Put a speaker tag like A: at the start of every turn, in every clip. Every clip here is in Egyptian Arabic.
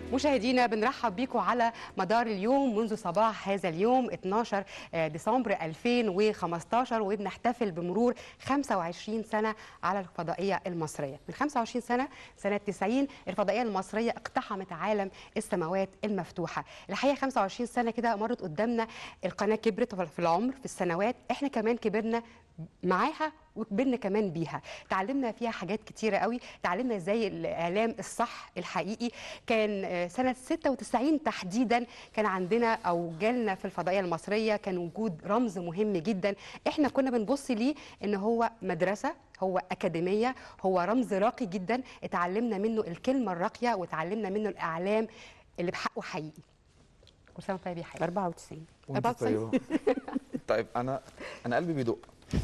A: مشاهدينا بنرحب بيكم على مدار اليوم منذ صباح هذا اليوم 12 ديسمبر 2015 وبنحتفل بمرور 25 سنة على الفضائية المصرية من 25 سنة سنة 90 الفضائية المصرية اقتحمت عالم السماوات المفتوحة الحقيقة 25 سنة كده مرت قدامنا القناة كبرت في العمر في السنوات احنا كمان كبرنا معاها وكبرنا كمان بيها تعلمنا فيها حاجات كتيرة قوي تعلمنا ازاي الاعلام الصح الحقيقي كان سنة 96 تحديدا كان عندنا او جالنا في الفضائية المصرية كان وجود رمز مهم جدا احنا كنا بنبص ليه ان هو مدرسة هو أكاديمية هو رمز راقي جدا اتعلمنا منه الكلمة الراقية وتعلمنا منه الإعلام اللي بحقه حقيقي كل سنة طيب يا حبيبي
B: 94
C: وانت
A: 94.
C: طيبه طيب انا انا قلبي بيدق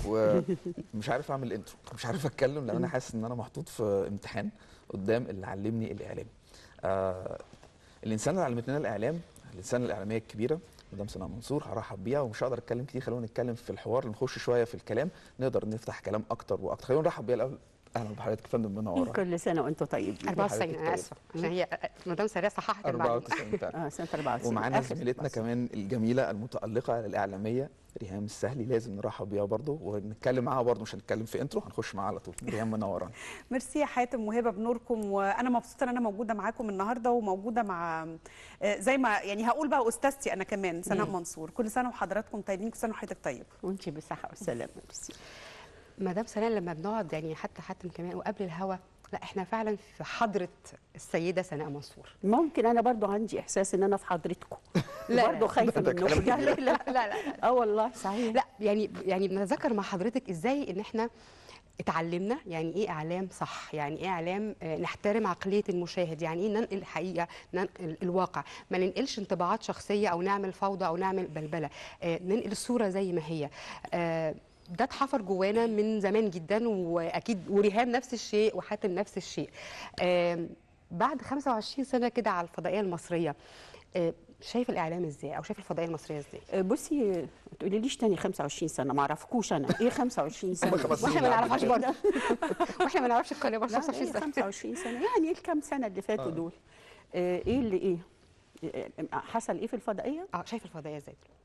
C: ومش عارف اعمل انترو مش عارف اتكلم لان انا حاسس ان انا محطوط في امتحان قدام اللي علمني الاعلام آه الانسان اللي علمت لنا الاعلام الانسان الاعلاميه الكبيره مدام سناء منصور هرحب بيها ومش هقدر اتكلم كتير خلونا نتكلم في الحوار نخش شويه في الكلام نقدر نفتح كلام اكتر واكتر خلونا نرحب بيها الاول اهلا بحضرتك يا فندم منوره
B: كل سنه وانتم طيبين
A: 94
C: حضرتك
A: انا
C: طيب.
A: اسفه عشان هي مدام سريع صححت المعلومه
C: 94 فعلا
B: اه سنه 94
C: ومعانا
B: آخر
C: زميلتنا
B: 94.
C: كمان الجميله المتالقه الاعلاميه ريهام السهلي لازم نرحب بيها برضه ونتكلم معاها برضه مش هنتكلم في انترو هنخش معاها على طول ريهام منورانا
D: ميرسي يا حاتم وهبه بنوركم وانا مبسوطه ان انا موجوده معاكم النهارده وموجوده مع آه، زي ما يعني هقول بقى استاذتي انا كمان سناء منصور كل سنه وحضراتكم طيبين كل سنه وحضرتك طيب
B: وانت بالصحه والسلامه ميرسي
A: مدام سناء لما بنقعد يعني حتى حاتم كمان وقبل الهوا لا احنا فعلا في حضره السيده سناء منصور
B: ممكن انا برضو عندي احساس ان انا في حضرتكم
A: لا،
B: برضو
A: لا.
B: خايفه
C: ده
B: منكم
C: كلام
B: لا لا لا
A: لا لا
B: اه والله صحيح
A: لا يعني يعني بنتذكر مع حضرتك ازاي ان احنا اتعلمنا يعني ايه اعلام صح يعني ايه اعلام آه، نحترم عقليه المشاهد يعني ايه ننقل الحقيقه ننقل الواقع ما ننقلش انطباعات شخصيه او نعمل فوضى او نعمل بلبله آه، ننقل الصوره زي ما هي آه، ده اتحفر جوانا من زمان جدا واكيد وريهام نفس الشيء وحاتم نفس الشيء آم، بعد 25 سنه كده على الفضائيه المصريه آه، شايف الاعلام ازاي او شايف الفضائيه المصريه ازاي
B: آه، بصي ما تقوليليش تاني 25 سنه ما اعرفكوش انا ايه 25 سنه
C: هم خمس
A: واحنا
C: سنين
A: ما
C: عدوا
A: نعرفهاش
C: كده.
A: برضه واحنا ما نعرفش القناه برضه
B: لا
A: 25
B: ايه
A: سنه
B: 25 سنه يعني الكام سنه اللي فاتوا دول آه، ايه اللي ايه آه، حصل ايه في الفضائيه
A: اه شايف الفضائيه ازاي دلوقتي؟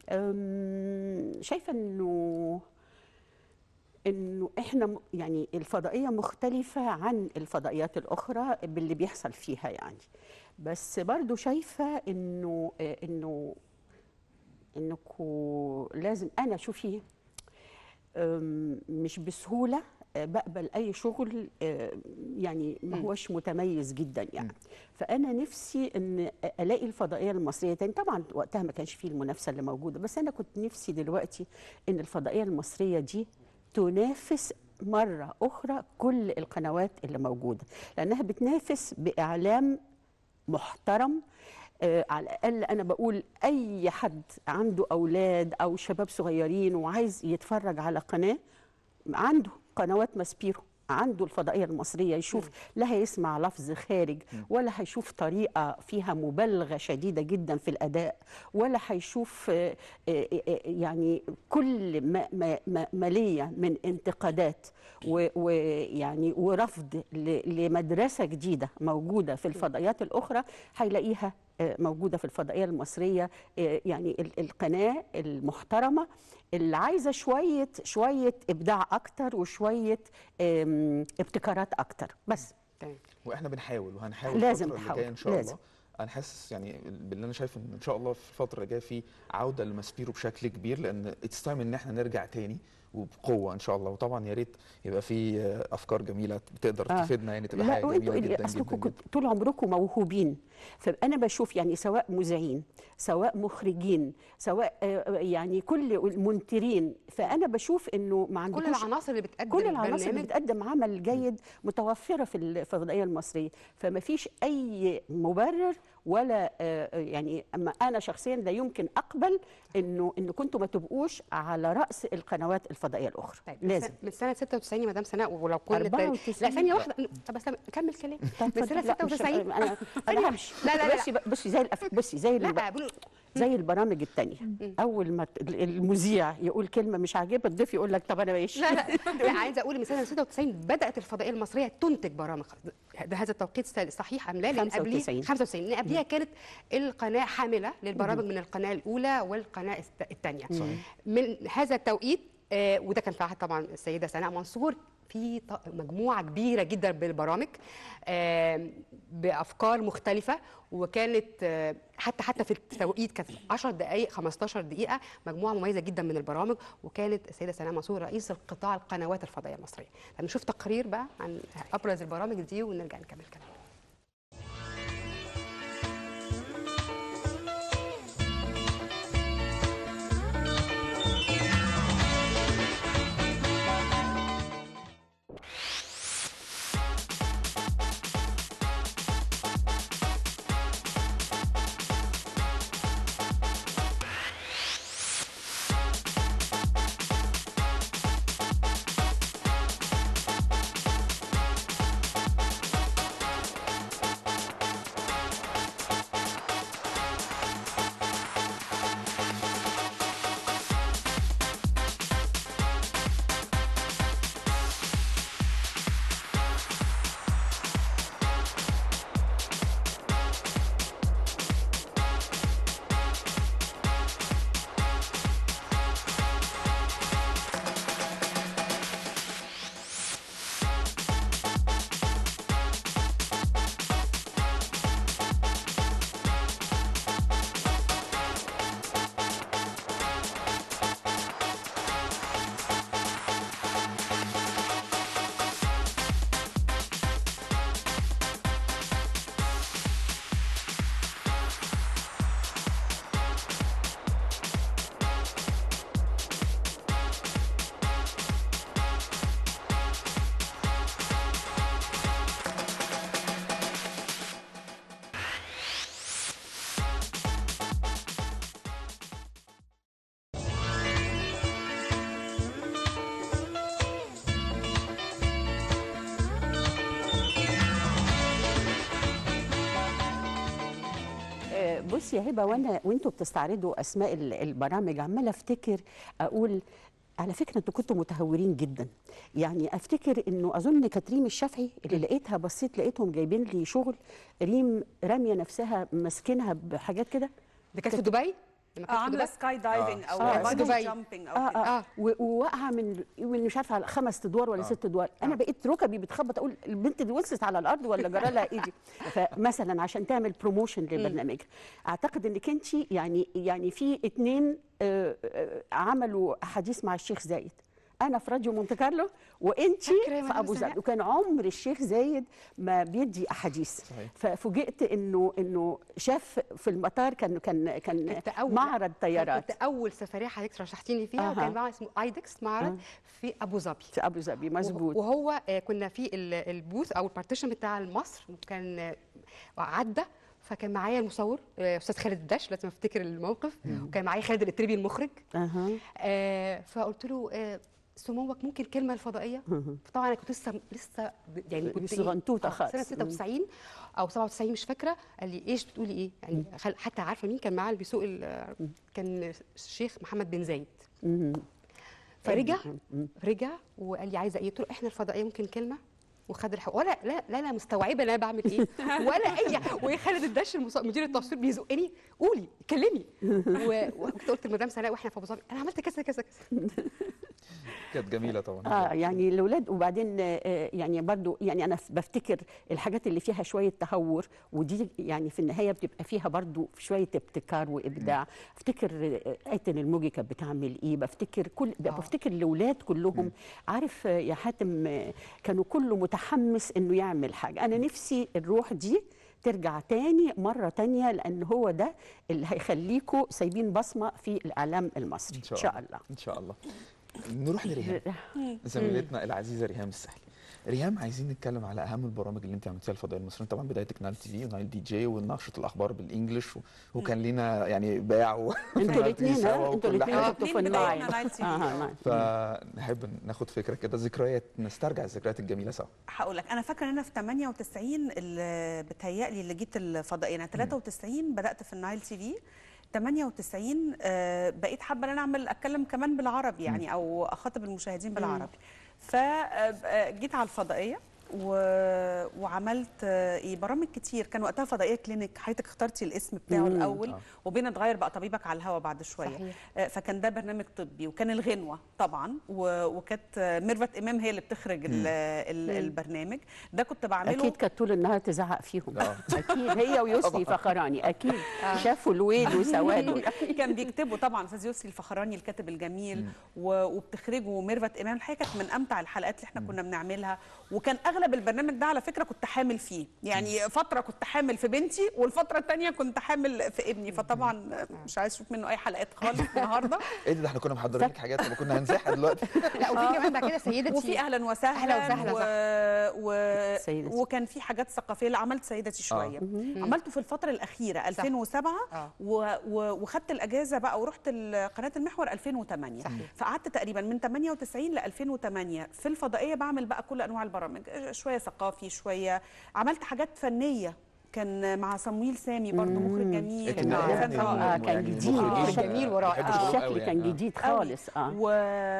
B: أم، شايفه انه انه احنا م- يعني الفضائيه مختلفه عن الفضائيات الاخرى باللي بيحصل فيها يعني بس برضو شايفه انه آه، انه انكم لازم انا شوفي أم، مش بسهوله آه، بقبل اي شغل آه، يعني ما هوش متميز جدا يعني فانا نفسي ان الاقي الفضائيه المصريه تاني طبعا وقتها ما كانش فيه المنافسه اللي موجوده بس انا كنت نفسي دلوقتي ان الفضائيه المصريه دي تنافس مره اخرى كل القنوات اللي موجوده لانها بتنافس باعلام محترم آه على الاقل انا بقول اي حد عنده اولاد او شباب صغيرين وعايز يتفرج على قناه عنده قنوات ماسبيرو عنده الفضائيه المصريه يشوف لا هيسمع لفظ خارج ولا هيشوف طريقه فيها مبالغه شديده جدا في الاداء ولا هيشوف آه، آه، آه، يعني كل ما ما ما ما ليا من انتقادات و- ويعني ورفض ل- لمدرسه جديده موجوده في الفضائيات الاخرى هيلاقيها آه، موجوده في الفضائيه المصريه آه، يعني ال- القناه المحترمه اللي عايزه شويه شويه ابداع اكتر وشويه آم، ابتكارات اكتر بس
A: تمام
C: واحنا بنحاول وهنحاول
B: لازم
C: الفترة اللي
B: نحاول،
C: جايه ان شاء
B: لازم.
C: الله انا حاسس يعني باللي انا شايفه ان ان شاء الله في الفتره اللي جايه في عوده لماسبيرو بشكل كبير لان اتس تايم ان احنا نرجع تاني وبقوه ان شاء الله وطبعا يا ريت يبقى في آه، افكار جميله بتقدر
B: آه.
C: تفيدنا يعني تبقى
B: لا
C: حاجه
B: وانتوا
C: جميله جدا
B: اصلكم
C: جدا, جدا.
B: كنت طول عمركم موهوبين فانا بشوف يعني سواء مذيعين سواء مخرجين سواء آه، يعني كل المنترين فانا بشوف انه ما
A: كل
B: عندكوش
A: العناصر اللي بتقدم
B: كل العناصر اللي
A: البرنامج
B: بتقدم عمل جيد متوفره في الفضائيه المصريه فما فيش اي مبرر ولا آه، يعني اما انا شخصيا لا يمكن اقبل انه انه كنتوا ما تبقوش على راس القنوات الفضائيه الاخرى
A: طيب
B: لازم
A: من سنه 96 يا مدام سناء ولو كل التاريخ-
B: 94
A: لا ثانيه واحده طب بس كمل كلام
B: طب
A: من سنه
B: لا، مش-
A: 96
B: انا
A: ثانية
B: انا
A: واحدة.
B: همشي
A: لا لا لا
B: بصي بصي زي الأف... بصي زي
A: لا
B: الب-
A: بقول
B: زي البرامج التانية اول ما ت- المذيع يقول كلمه مش عاجبها الضيف يقول لك طب انا ماشي
A: لا لا لا عايزه اقول من سنه 96 بدات الفضائيه المصريه تنتج برامج ده هذا التوقيت صحيح ام لا لان قبليه
B: 95.
A: 95 لان قبليها كانت القناه حامله للبرامج من القناه الاولى والقناه الثانيه من هذا التوقيت آه، وده كان في عهد طبعا السيده سناء منصور في ط- مجموعه كبيره جدا بالبرامج آه، بافكار مختلفه وكانت آه، حتى حتى في التوقيت كانت 10 دقائق 15 دقيقه مجموعه مميزه جدا من البرامج وكانت السيده سناء منصور رئيس القطاع القنوات الفضائيه المصريه هنشوف تقرير بقى عن ابرز البرامج دي ونرجع نكمل كلامنا
B: آه، بصي يا هبه وانا وانتوا بتستعرضوا اسماء ال- البرامج عماله افتكر اقول على فكره انتوا كنتوا متهورين جدا يعني افتكر انه اظن كانت ريم الشافعي اللي لقيتها بصيت لقيتهم جايبين لي شغل ريم راميه نفسها ماسكينها بحاجات كده
A: ده كانت في دبي لما
D: اه
A: كانت في
D: عامله
A: دبي
D: سكاي دايفنج او
B: آه،
D: بانجي
A: دبي.
D: جامبينج او
B: اه
D: كده.
B: اه و- وواقعه من من مش عارفه على خمس ادوار ولا ست ادوار انا بقيت ركبي بتخبط اقول البنت دي وصلت على الارض ولا جرى لها ايه دي فمثلا عشان تعمل بروموشن لبرنامجها اعتقد انك انت يعني يعني في اتنين آه، آه، عملوا حديث مع الشيخ زايد انا في راديو مونte كارلو وانت
A: فاكرة يا
B: في
A: مدام
B: ابو
A: سناء؟
B: ظبي وكان عمر الشيخ زايد ما بيدي احاديث
C: صحيح.
B: ففوجئت انه انه شاف في المطار كان كان كان
A: كنت أول-
B: معرض طيارات
A: كنت اول سفريه حضرتك رشحتيني فيها
B: أها.
A: وكان معاها اسمه ايدكس معرض في ابو ظبي
B: في ابو ظبي مظبوط
A: وهو آه، كنا في ال- البوث او البارتيشن بتاع مصر وكان آه، عدى فكان معايا المصور آه، استاذ خالد الدش لازم افتكر الموقف وكان معايا خالد الاتربي المخرج
B: اها
A: آه، فقلت له آه، سموك ممكن كلمه الفضائيه طبعا انا كنت لسه لسه ب- يعني كنت إيه؟
B: صغنطوطة
A: آه،
B: خالص.
A: سنه 96 او 97 مش فاكره قال لي ايش بتقولي ايه يعني خل- حتى عارفه مين كان معاه اللي بيسوق ال- كان الشيخ محمد بن زايد
B: مهم.
A: فرجع رجع وقال لي عايزه ايه قلت له احنا الفضائيه ممكن كلمه وخد الحق ولا لا لا لا مستوعبه انا بعمل ايه ولا اي وخالد الدش المص- مدير التصوير بيزقني قولي كلمي و- وكنت قلت لمدام سناء واحنا في ابو ظبي انا عملت كذا كذا كذا
C: كانت جميله طبعا
B: اه يعني الاولاد وبعدين آه، يعني برضو يعني انا ف- بفتكر الحاجات اللي فيها شويه تهور ودي يعني في النهايه بتبقى فيها برضو شويه ابتكار وابداع افتكر آه، ايتن الموجي كانت بتعمل ايه بفتكر كل
A: آه.
B: بفتكر الاولاد كلهم عارف آه، يا حاتم آه، كانوا كله متحمس انه يعمل حاجه انا نفسي الروح دي ترجع تاني مرة تانية لأن هو ده اللي هيخليكوا سايبين بصمة في الإعلام المصري
C: إن شاء,
B: إن شاء الله
C: ان شاء الله نروح لريهام زميلتنا العزيزه ريهام السحلي ريهام عايزين نتكلم على اهم البرامج اللي انت عملتيها الفضائيه المصريه طبعا بدايتك نايل تي في ونايل دي جي ونشره الاخبار بالانجلش و... وكان لينا يعني باع و...
B: انتوا الاثنين
C: سوا
B: انتوا
C: وكل
B: الاثنين
C: حاجة.
B: كنتوا في
D: اتنين بدايتنا
B: النايل
D: نايل تي في.
B: آه، نايل.
C: فنحب ناخد فكره كده ذكريات نسترجع الذكريات الجميله سوا
D: هقول لك انا فاكره ان انا في 98 اللي بتهيألي اللي جيت الفضائيه انا 93 بدات في النايل تي في 98 آه، بقيت حابه ان انا اعمل اتكلم كمان بالعربي يعني او اخاطب المشاهدين بالعربي فجيت على الفضائيه و... وعملت آه، ايه برامج كتير كان وقتها فضائيه كلينيك حضرتك اخترتي الاسم بتاعه
B: مم.
D: الاول
C: آه.
D: وبين اتغير بقى طبيبك على الهوا بعد شويه
A: صحيح.
D: آه، فكان ده برنامج طبي وكان الغنوه طبعا و... وكانت آه، ميرفت امام هي اللي بتخرج ال... ال... البرنامج ده كنت بعمله
B: اكيد كانت طول النهار تزعق فيهم
C: آه.
B: اكيد هي ويسري فخراني اكيد شافوا الويل وسواده
D: كان بيكتبوا طبعا استاذ يسري الفخراني الكاتب الجميل و- وبتخرجه ميرفت امام الحقيقه كانت من امتع الحلقات اللي احنا كنا بنعملها وكان اغلب البرنامج ده على فكره كنت حامل فيه يعني فتره كنت حامل في بنتي والفتره الثانيه كنت حامل في ابني فطبعا مش عايز اشوف منه اي حلقات خالص النهارده
C: ايه ده, ده احنا كنا محضرين لك حاجات طب كنا هنزاحها دلوقتي
A: لا وفي كمان بعد كده سيدتي
D: وفي اهلا وسهلا
A: أهلا وسهلا،
D: و... و...
B: سيدتي.
D: وكان في حاجات ثقافيه لا عملت سيدتي شويه عملته في الفتره الاخيره 2007
A: آه.
D: و... و... وخدت الاجازه بقى ورحت ال- قناه المحور 2008
A: صحيح.
D: فقعدت تقريبا من 98 ل 2008 في الفضائيه بعمل بقى كل انواع البرامج شويه ثقافي شويه عملت حاجات فنيه كان مع صمويل سامي برضه مخرج جميل
B: كان
D: آه،
B: يعني
D: كان-
B: آه، كان جديد.
C: مخرجين
A: آه، جميل ورائع.
C: بيحبوا شغلهم
B: الشكل
C: قوي
B: كان
C: يعني.
B: جديد
D: قوي.
B: خالص اه
D: و...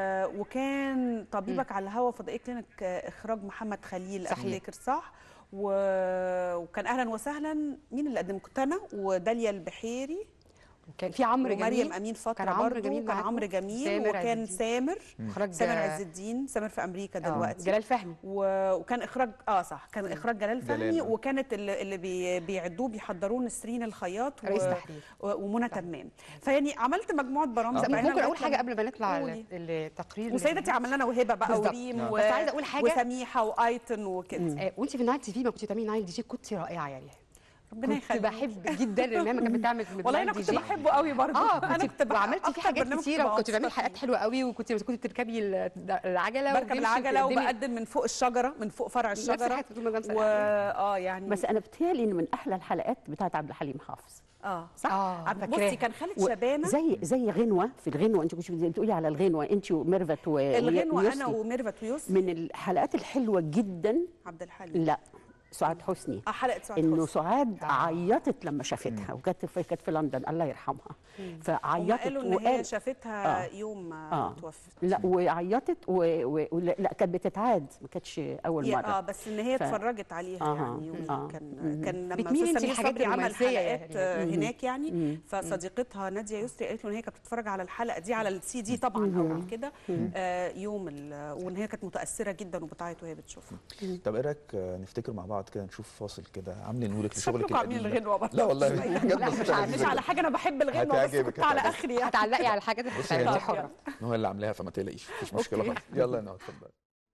D: وكان طبيبك على الهوا فضائي كلينيك آه، اخراج محمد خليل
A: صحيح.
D: افتكر صح و... وكان اهلا وسهلا مين اللي قدم كنت انا وداليا البحيري
A: كان في عمرو
D: ومريم
A: جميل
D: امين فتره
A: كان عمرو
D: برضو
A: جميل
D: كان
A: معاكم.
D: عمرو جميل
A: سامر عز
D: وكان
A: الدين.
D: سامر
A: اخراج
D: سامر عز الدين سامر في امريكا
A: آه،
D: دلوقتي
A: جلال فهمي
D: و- وكان اخراج اه صح كان اخراج جلال فهمي
C: جلال، آه.
D: وكانت اللي, اللي بي بيعدوه بيحضروه نسرين الخياط
A: رئيس تحرير.
D: و- ومنى تمام فيعني عملت مجموعه برامج
A: بس
D: بقينا
A: ممكن
D: لغاية
A: اقول حاجه
D: لما-
A: قبل ما نطلع
D: قولي.
A: ال- التقرير
D: وسيدتي عملنا انا وهبه بقى
A: بالظبط.
D: وريم
C: آه.
D: و...
A: بس عايزة أقول حاجة.
D: وسميحه وايتن وكده
A: آه، وانت في النايل تي في ما كنتي بتعملي نايل دي جي كنت رائعه يعني
D: ربنا
A: كنت
D: يخليك
A: بحب جدا الرنامه كانت بتعمل
D: والله انا
A: دي
D: كنت
A: جي.
D: بحبه قوي برضه
A: اه
D: انا
A: كنت
D: كنت بح-
A: وعملتي فيه
D: أكتر
A: حاجات
D: برنامج
A: كتيره
D: كنت
A: وكنت بتعملي
D: مبسوطة
A: حلقات
D: فيه.
A: حلوه قوي وكنت كنت بتركبي ال- العجله
D: بركب
A: وبتمشي
D: العجله
A: وتقدمي-
D: وبقدم من فوق الشجره من فوق فرع
A: نفس
D: الشجره
A: الحاجة بتقول مدام
D: و...
A: سلام.
D: اه يعني
B: بس انا بتهيألي ان من احلى الحلقات بتاعت عبد الحليم حافظ
D: اه
B: صح
A: اه
D: عبد-
A: فاكراها.
D: بصي كان خالد
B: و-
D: شبانه
B: زي زي غنوه في الغنوه انت كنت بتقولي على الغنوه انت وميرفت و
D: الغنوه انا
B: ويسري.
D: وميرفت ويوسف
B: من الحلقات الحلوه جدا
D: عبد الحليم
B: لا سعاد حسني
D: اه حلقه سعاد
B: انه
D: حسني
B: سعاد
A: آه.
B: عيطت لما شافتها وكانت في كانت في لندن الله يرحمها
D: هم
B: فعيطت
D: قالوا ان هي
B: وقال
D: شافتها
B: آه.
D: يوم ما
B: آه.
D: توفت
B: لا وعيطت و... و... ولا- لا كانت بتتعاد ما كانتش اول
D: يا-
B: مره
D: اه بس ان هي
B: ف-
D: اتفرجت عليها
B: آه،
D: يعني يوم
B: آه.
D: كان كان لما
A: بتميلي
D: استاذ
A: انتي
D: سمير
A: للحاجات
D: صبري عمل
A: الرومانسية
D: حلقات
A: يعني.
D: آه، هناك يعني
B: مم.
D: فصديقتها ناديه يسري قالت له ان هي كانت بتتفرج على الحلقه دي على السي دي طبعا اول كده آه، يوم ال- وان هي كانت متاثره جدا وبتعيط وهي بتشوفها
C: طب ايه رايك آه، نفتكر مع بعض كده نشوف فاصل كده عاملين نورك لشغلك
D: شكلكم عاملين
C: القديم ده.
D: الغنوه برضه
C: لا والله
D: شوية.
C: حاجات
A: لا، مش
C: بسيطة
A: على-
D: مش
C: لذيذة
D: على
C: جدا.
D: حاجه انا بحب الغنوه بس
C: هتعجبك،
D: كنت على
C: هتعجبك.
D: اخري يعني
A: هتعلقي على الحاجات اللي
C: بصي
A: بتعمليها
C: هي-
A: حره
C: هو اللي عاملاها فما تقلقيش مفيش مشكله
D: أوكي.
C: خالص يلا يا نهى اتفضل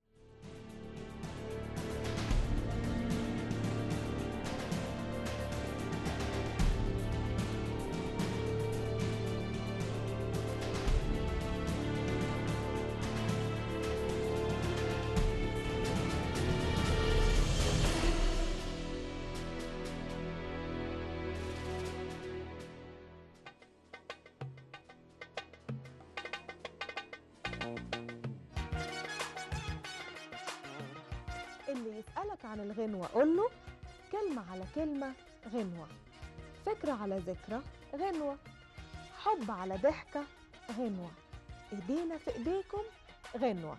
E: اللي يسألك عن الغنوة قول له كلمة على كلمة غنوة فكرة على ذكرى غنوة حب على ضحكة غنوة ايدينا في ايديكم غنوة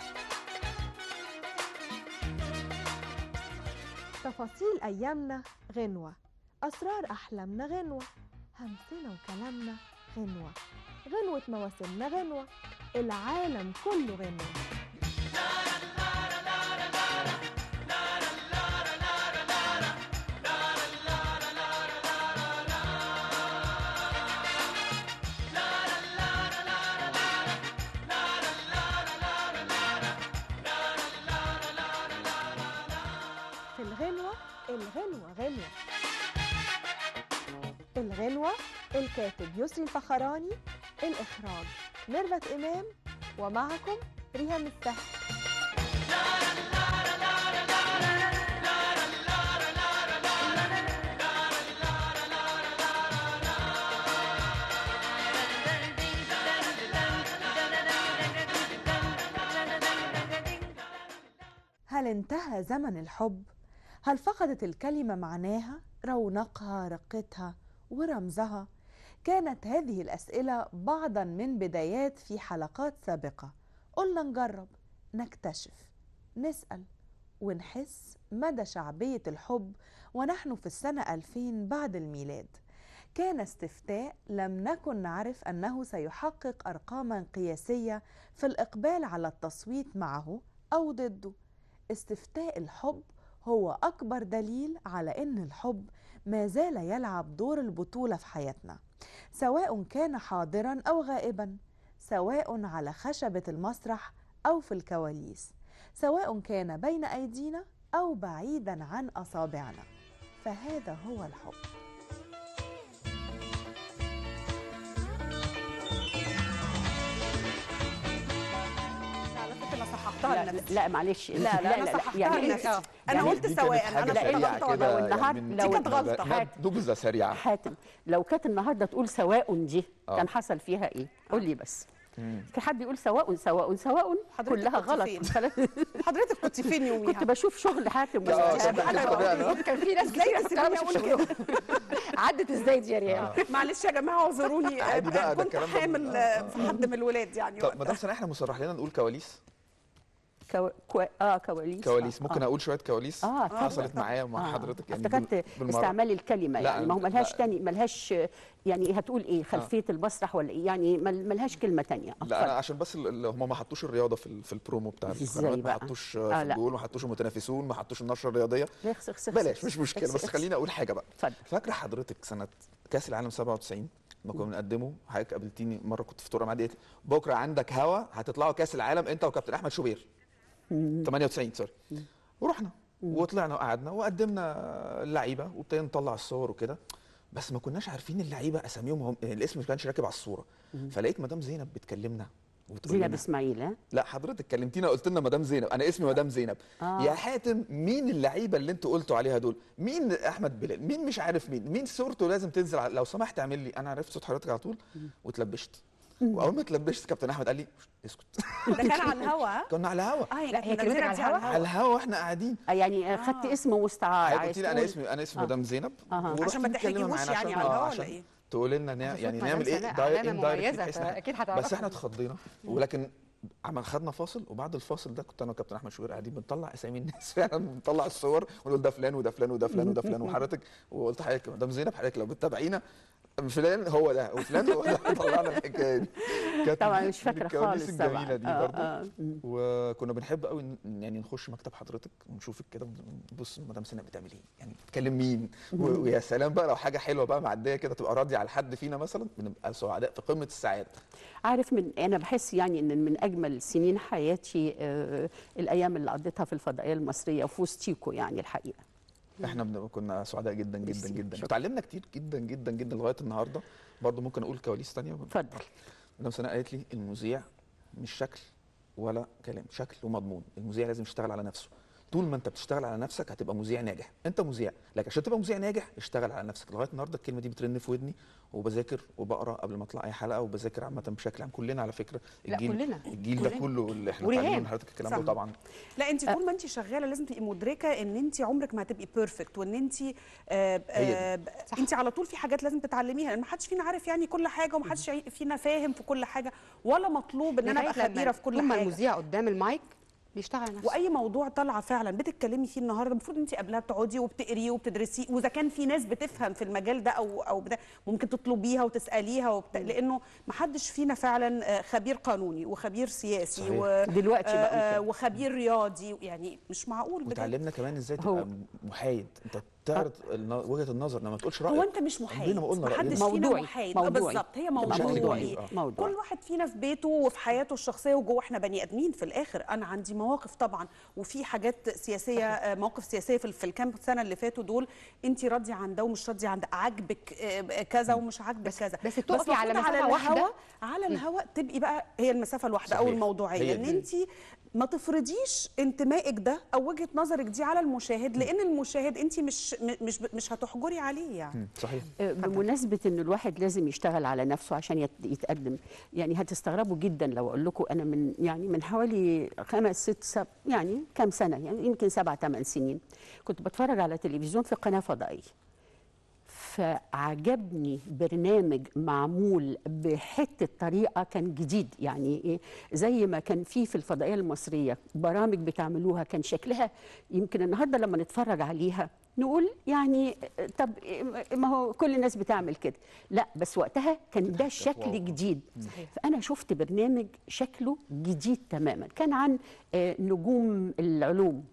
E: تفاصيل أيامنا غنوة أسرار أحلامنا غنوة همسنا وكلامنا غنوة غنوة مواسمنا غنوة العالم كله غنوة في الغنوة الغنوة غنوة الغنوة الكاتب يسري الفخراني الإخراج ميرفت إمام ومعكم ريهام السهل هل انتهى زمن الحب؟ هل فقدت الكلمة معناها، رونقها، رقتها ورمزها؟ كانت هذه الأسئلة بعضا من بدايات في حلقات سابقة قلنا نجرب نكتشف نسأل ونحس مدى شعبية الحب ونحن في السنة 2000 بعد الميلاد كان استفتاء لم نكن نعرف أنه سيحقق أرقاما قياسية في الإقبال على التصويت معه أو ضده استفتاء الحب هو أكبر دليل على أن الحب ما زال يلعب دور البطولة في حياتنا سواء كان حاضرا أو غائبا سواء على خشبة المسرح أو في الكواليس سواء كان بين أيدينا أو بعيدا عن أصابعنا فهذا هو الحب
D: على فكره انا صححتها
B: لا,
D: لنفسي
B: لا معلش
D: لا لا انا صححتها
B: يعني
D: لنفسي انا
B: يعني
D: قلت
C: دي كانت
D: سواء
C: حاجة
D: انا
C: سريعة
D: غلطانه
C: كده
B: لو النهار-
C: من-
B: لو-
C: من-
D: كانت غلطة.
C: من- نبذة سريعة
B: حاتم لو كانت النهارده تقول سواء دي
C: آه.
B: كان حصل فيها ايه؟ قول لي بس
C: مم.
B: في حد يقول سواء سواء سواء
D: حضرتك
B: كلها
D: كنت
B: غلط
D: فين؟
B: خلاص.
D: حضرتك كنت فين يوميها
B: كنت بشوف شغل حاتم
C: لا،
B: ولا-
C: آه، صدق
D: أنا
C: كده طبيعي،
D: بقول
C: آه.
A: كان في ناس
D: ازاي
A: كتير
D: تسيبوني
A: بتعرف
D: اقول
A: الشغل.
D: كده
A: عدت ازاي دي يا ريان
D: معلش يا جماعه اعذروني
C: عادي بقى، ده
D: كنت
C: الكلام ده-
D: حامل
C: آه.
D: في حد من الولاد يعني
C: طب
D: وقتها.
C: مدام سناء احنا مصرح لنا نقول كواليس
B: كو... كو... اه كواليس
C: كواليس
B: آه.
C: ممكن
B: آه.
C: اقول شويه كواليس
B: آه،
C: حصلت
B: اتفضل.
C: معايا ومع
B: آه.
C: حضرتك يعني
B: افتكرت
C: بال- بالمرة.
B: استعمال الكلمه
C: لا،
B: يعني ما هو ملهاش
C: لا.
B: تاني ملهاش يعني هتقول ايه خلفيه المسرح ولا ايه يعني مل- ملهاش كلمه تانية
C: لا انا عشان بس هم ما حطوش الرياضه في, ال- في البرومو بتاع
B: إزاي
C: القنوات ما
B: بقى؟
C: حطوش
B: آه،
C: في
B: لا.
C: الجول ما حطوش المتنافسون ما حطوش النشره الرياضيه
B: اخس اخس
C: بلاش مش مشكله بس خليني اقول حاجه بقى
B: اتفضل
C: فاكره حضرتك سنه كاس العالم 97 ما كنا بنقدمه حضرتك قابلتيني مره كنت في طرق معدي قالت لي بكره عندك هوا هتطلعوا كاس العالم انت وكابتن احمد شوبير 98 سوري ورحنا وطلعنا وقعدنا وقدمنا اللعيبه وابتدينا نطلع الصور وكده بس ما كناش عارفين اللعيبه اساميهم هم الاسم ما كانش راكب على الصوره فلقيت مدام زينب بتكلمنا وتقول
B: زينب
C: لنا
B: اسماعيل ها
C: لا حضرتك كلمتينا قلت لنا مدام زينب انا اسمي مدام زينب
B: آه.
C: يا حاتم مين اللعيبه اللي انتوا قلتوا عليها دول مين احمد بلال مين مش عارف مين مين صورته لازم تنزل على... لو سمحت اعمل لي انا عرفت صوت حضرتك على طول واتلبشت واول ما اتلبشت كابتن احمد قال لي اسكت
D: ده كان على الهوا ها؟
C: كنا على الهوا
D: اه
A: لا، هي
D: كانت
A: كلمتك
D: منزلة
A: على
D: دي
A: الهوا؟
C: على الهوا واحنا قاعدين
B: آه، يعني خدت اسم مستعار
C: قلت
B: عايز
C: لي انا
B: تقول-
C: اسمي انا اسمي
B: آه.
C: مدام زينب
B: أها.
C: ورحت
D: عشان ما
C: متكلمة
D: تحرجيهوش
C: معانا
D: يعني
C: عشان-
D: على
C: آه،
D: الهوا
C: عشان
D: ولا ايه؟
C: تقول لنا نا-
A: صوت
C: يعني
A: مدام
C: نعمل ايه
A: سناء
C: داير-
A: علامة
C: indirect
A: مميزة،
C: بحيث نعمل-
A: فأكيد هتعرفوا.
C: بس احنا اتخضينا ولكن عمل خدنا فاصل وبعد الفاصل ده كنت انا وكابتن احمد شوبير قاعدين بنطلع اسامي الناس فعلا بنطلع الصور ونقول ده فلان وده فلان وده فلان وده فلان وحضرتك وقلت لحضرتك مدام زينب حضرتك لو بتتابعينا فلان هو ده وفلان هو ده طلعنا الحكايه دي كانت
B: طبعا
C: من
B: مش فاكره
C: الكواليس
B: خالص
C: الجميله
B: طبعا
C: دي
B: آه،
C: برضه
B: آه. مم.
C: وكنا بنحب قوي ن- يعني نخش مكتب حضرتك ونشوفك كده ونبص مدام سناء بتعمل ايه يعني بتكلم مين و- ويا سلام بقى لو حاجه حلوه بقى معديه كده تبقى راضيه على حد فينا مثلا بنبقى سعداء في قمه السعاده
B: عارف من انا بحس يعني ان من اجمل سنين حياتي آه، الايام اللي قضيتها في الفضائيه المصريه وفي وسطيكو يعني الحقيقه
C: احنا بن- كنا سعداء جدا جدا
B: ميرسي.
C: جدا
B: شكرا.
C: وتعلمنا كتير جدا جدا جدا لغايه النهارده برضه ممكن اقول كواليس تانية
B: اتفضل
C: مدام سناء قالت لي المذيع مش شكل ولا كلام شكل ومضمون المذيع لازم يشتغل على نفسه طول ما انت بتشتغل على نفسك هتبقى مذيع ناجح انت مذيع لكن عشان تبقى مذيع ناجح اشتغل على نفسك لغايه النهارده الكلمه دي بترن في ودني وبذاكر وبقرا قبل ما اطلع اي حلقه وبذاكر عامه بشكل عام كلنا على فكره
A: لا،
C: الجيل
A: كلنا.
C: الجيل ده
A: كلنا.
C: كله اللي احنا
A: وريهام.
C: اتعلمنا من حضرتك الكلام ده
D: صح.
C: طبعا
D: لا انت طول ما انت شغاله لازم تبقي مدركه ان انت عمرك ما هتبقي بيرفكت وان انت آه آه
A: صح.
D: انت على طول في حاجات لازم تتعلميها لان ما حدش فينا عارف يعني كل حاجه وما حدش فينا فاهم في كل حاجه ولا مطلوب ان انا ابقى
A: لغاية لما
D: خبيره في كل
A: طول ما
D: حاجه
A: المذيع قدام المايك بيشتغل على نفسه
D: واي موضوع طالعه فعلا بتتكلمي فيه النهارده المفروض انت قبلها بتقعدي وبتقريه وبتدرسيه واذا كان في ناس بتفهم في المجال ده او او بدا ممكن تطلبيها وتساليها وبت... لانه ما حدش فينا فعلا آه، خبير قانوني وخبير سياسي
C: صحيح.
D: و...
B: دلوقتي بقى
D: آه، آه،
B: كده.
D: وخبير رياضي يعني مش معقول بجد
C: وتعلمنا كمان ازاي
B: هو-
C: تبقى محايد انت تعرض الن- وجهه النظر لما ما تقولش رايك
D: هو انت مش محايد
C: عمرنا ما قلنا
D: ما حدش
C: رأينا.
D: فينا
B: موضوعي.
D: محايد
B: موضوعي.
D: بالظبط هي
B: تبقى
C: بشكل
D: موضوعي
C: كبير، آه.
B: موضوعي.
D: كل واحد فينا في بيته وفي حياته الشخصيه وجوه احنا بني ادمين في الاخر انا عندي مواقف طبعا وفي حاجات سياسيه آه، مواقف سياسيه في في الكام سنه اللي فاتوا دول انت راضيه عن ده ومش راضيه عن ده عاجبك آه، كذا ومش عاجبك كذا
A: بس تقفي على
D: المفروض
A: مسافة واحدة.
D: الهوا على الهواء تبقي بقى هي المسافه الواحده او
C: صحيح.
D: الموضوعيه
C: هي
D: ان
C: دي.
D: انت ما تفرضيش انتمائك ده او وجهه نظرك دي على المشاهد لان المشاهد انت مش مش مش هتحجري عليه يعني
C: مم، صحيح
B: آه، بمناسبة إن الواحد لازم يشتغل على نفسه عشان يت- يتقدم يعني هتستغربوا جدا لو أقول لكم أنا من يعني من حوالي خمس ست سب يعني كام سنة يعني يمكن سبع ثمان سنين كنت بتفرج على تلفزيون في قناة فضائية فعجبني برنامج معمول بحته طريقه كان جديد يعني ايه زي ما كان في في الفضائيه المصريه برامج بتعملوها كان شكلها يمكن النهارده لما نتفرج عليها نقول يعني طب ما هو كل الناس بتعمل كده لا بس وقتها كان ده
C: واو.
B: شكل جديد
A: صحيح.
B: فانا شفت برنامج شكله جديد تماما كان عن آه، نجوم العلوم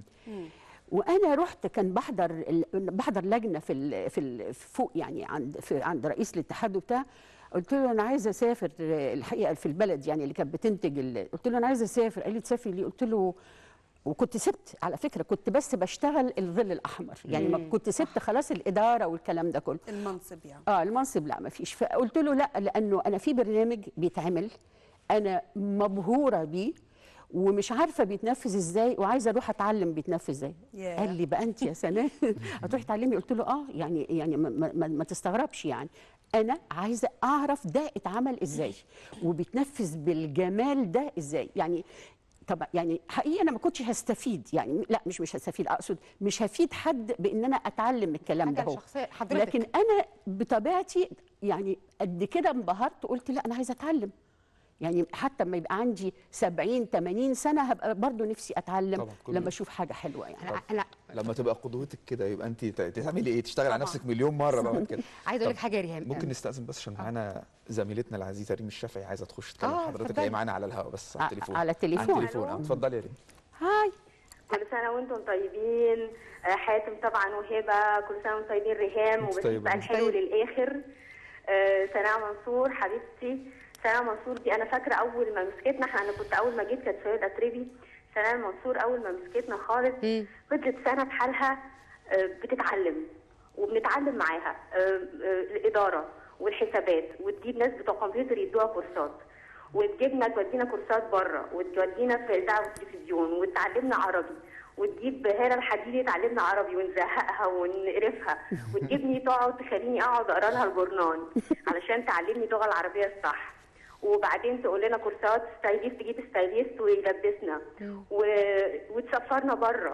B: وانا رحت كان بحضر ال- بحضر لجنه في ال في ال فوق يعني عند في عند رئيس الاتحاد وبتاع قلت له انا عايزه اسافر آه، الحقيقه في البلد يعني اللي كانت بتنتج ال- قلت له انا عايزه اسافر قال لي تسافري ليه قلت له وكنت سبت على فكره كنت بس بشتغل الظل الاحمر يعني ما كنت سبت خلاص الاداره والكلام ده كله
D: المنصب يعني
B: اه المنصب لا ما فيش فقلت له لا لانه انا في برنامج بيتعمل انا مبهوره بيه ومش عارفه بيتنفذ ازاي وعايزه اروح اتعلم بيتنفذ ازاي
D: ياه.
B: قال لي بقى انت يا سناء هتروحي تعلمي قلت له اه يعني يعني ما, ما, ما- ما تستغربش يعني انا عايزه اعرف ده اتعمل ازاي وبيتنفذ بالجمال ده ازاي يعني طب يعني حقيقي انا ما كنتش هستفيد يعني لا مش مش هستفيد اقصد مش هفيد حد بان انا اتعلم الكلام ده
A: حاجه
B: هو
A: شخصيه حضرتك
B: لكن انا بطبيعتي يعني قد كده انبهرت قلت لا انا عايزه اتعلم يعني حتى لما يبقى عندي 70 80 سنه هبقى برضو نفسي اتعلم
C: طبعاً، كل-
B: لما اشوف حاجه حلوه يعني
A: انا انا
C: لما تبقى قدوتك كده يبقى انت ت- تعملي ايه تشتغل على
A: طبعاً.
C: نفسك مليون مره بقى بعد كده
A: عايزه اقول لك
C: طب
A: حاجه يا ريهام
C: ممكن نستأذن بس عشان معانا زميلتنا العزيزه ريم الشافعي عايزه تخش تكلم
A: آه،
C: حضرتك
A: اتفضلي.
C: هي معانا على الهواء بس على
B: ع-
C: التليفون
B: على التليفون.
C: على التليفون
F: ألو.
C: آه، اتفضلي يا ريم
B: هاي
F: كل سنة وانتم طيبين آه، حاتم طبعا وهبة كل سنة وانتم طيبين ريهام
C: وانت
F: وبس
C: طيبة.
F: بقى الحلو
A: طيب.
F: للآخر آه، سناء منصور حبيبتي سناء منصور دي أنا فاكرة أول ما مسكتنا احنا أنا كنت أول ما جيت كانت سيدة أتربي سناء منصور أول ما مسكتنا خالص
A: مم.
F: فضلت سنة بحالها آه، بتتعلم وبنتعلم معاها آه، آه، الإدارة والحسابات وتجيب ناس بتوع كمبيوتر يدوها كورسات وتجيبنا تودينا كورسات بره وتودينا في الاذاعه والتلفزيون وتعلمنا عربي وتجيب هاله الحديدي تعلمنا عربي ونزهقها ونقرفها وتجيبني تقعد تخليني اقعد اقرا لها الجورنان علشان تعلمني اللغه العربيه الصح وبعدين تقول لنا كورسات ستايليست تجيب ستايليست ويلبسنا و... وتسفرنا بره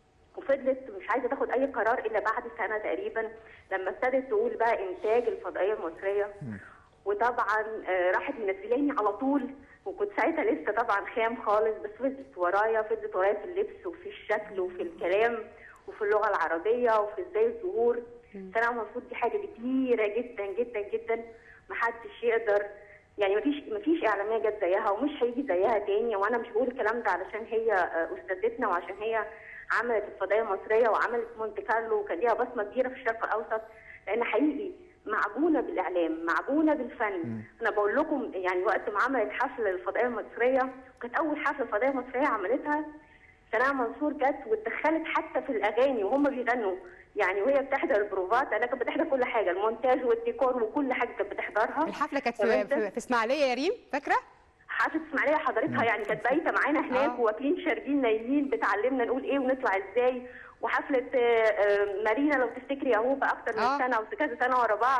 F: وفضلت مش عايزه تاخد اي قرار الا بعد سنه تقريبا لما ابتدت تقول بقى انتاج الفضائيه المصريه وطبعا آه، راحت منزلاني على طول وكنت ساعتها لسه طبعا خام خالص بس فضلت ورايا فضلت ورايا في اللبس وفي الشكل وفي الكلام وفي اللغه العربيه وفي ازاي الظهور سنه المفروض دي حاجه كبيره جدا جدا جدا محدش يقدر يعني مفيش مفيش اعلاميه جت زيها ومش هيجي زيها تاني وانا مش بقول الكلام ده علشان هي آه، استاذتنا وعشان هي عملت الفضائيه المصريه وعملت مونte كارلو وكان ليها بصمه كبيره في الشرق الاوسط لان حقيقي معجونه بالاعلام معجونه بالفن انا بقول لكم يعني وقت ما عملت حفله الفضائيه المصريه وكانت اول حفله فضائيه مصريه عملتها سناء منصور جت واتدخلت حتى في الاغاني وهم بيغنوا يعني وهي بتحضر البروفات انا كانت بتحضر كل حاجه المونتاج والديكور وكل حاجه كانت بتحضرها
A: الحفله كانت
F: تمام
A: في,
F: ده؟
A: في, في اسماعيليه يا ريم فاكره
F: حفله اسماعيليه حضرتها يعني كانت بايته معانا هناك
A: آه.
F: واكلين شاربين نايمين بتعلمنا نقول ايه ونطلع ازاي وحفله آه، آه، مارينا لو تفتكري يا هوبا اكتر من
A: آه.
F: سنه وكذا سنه ورا بعض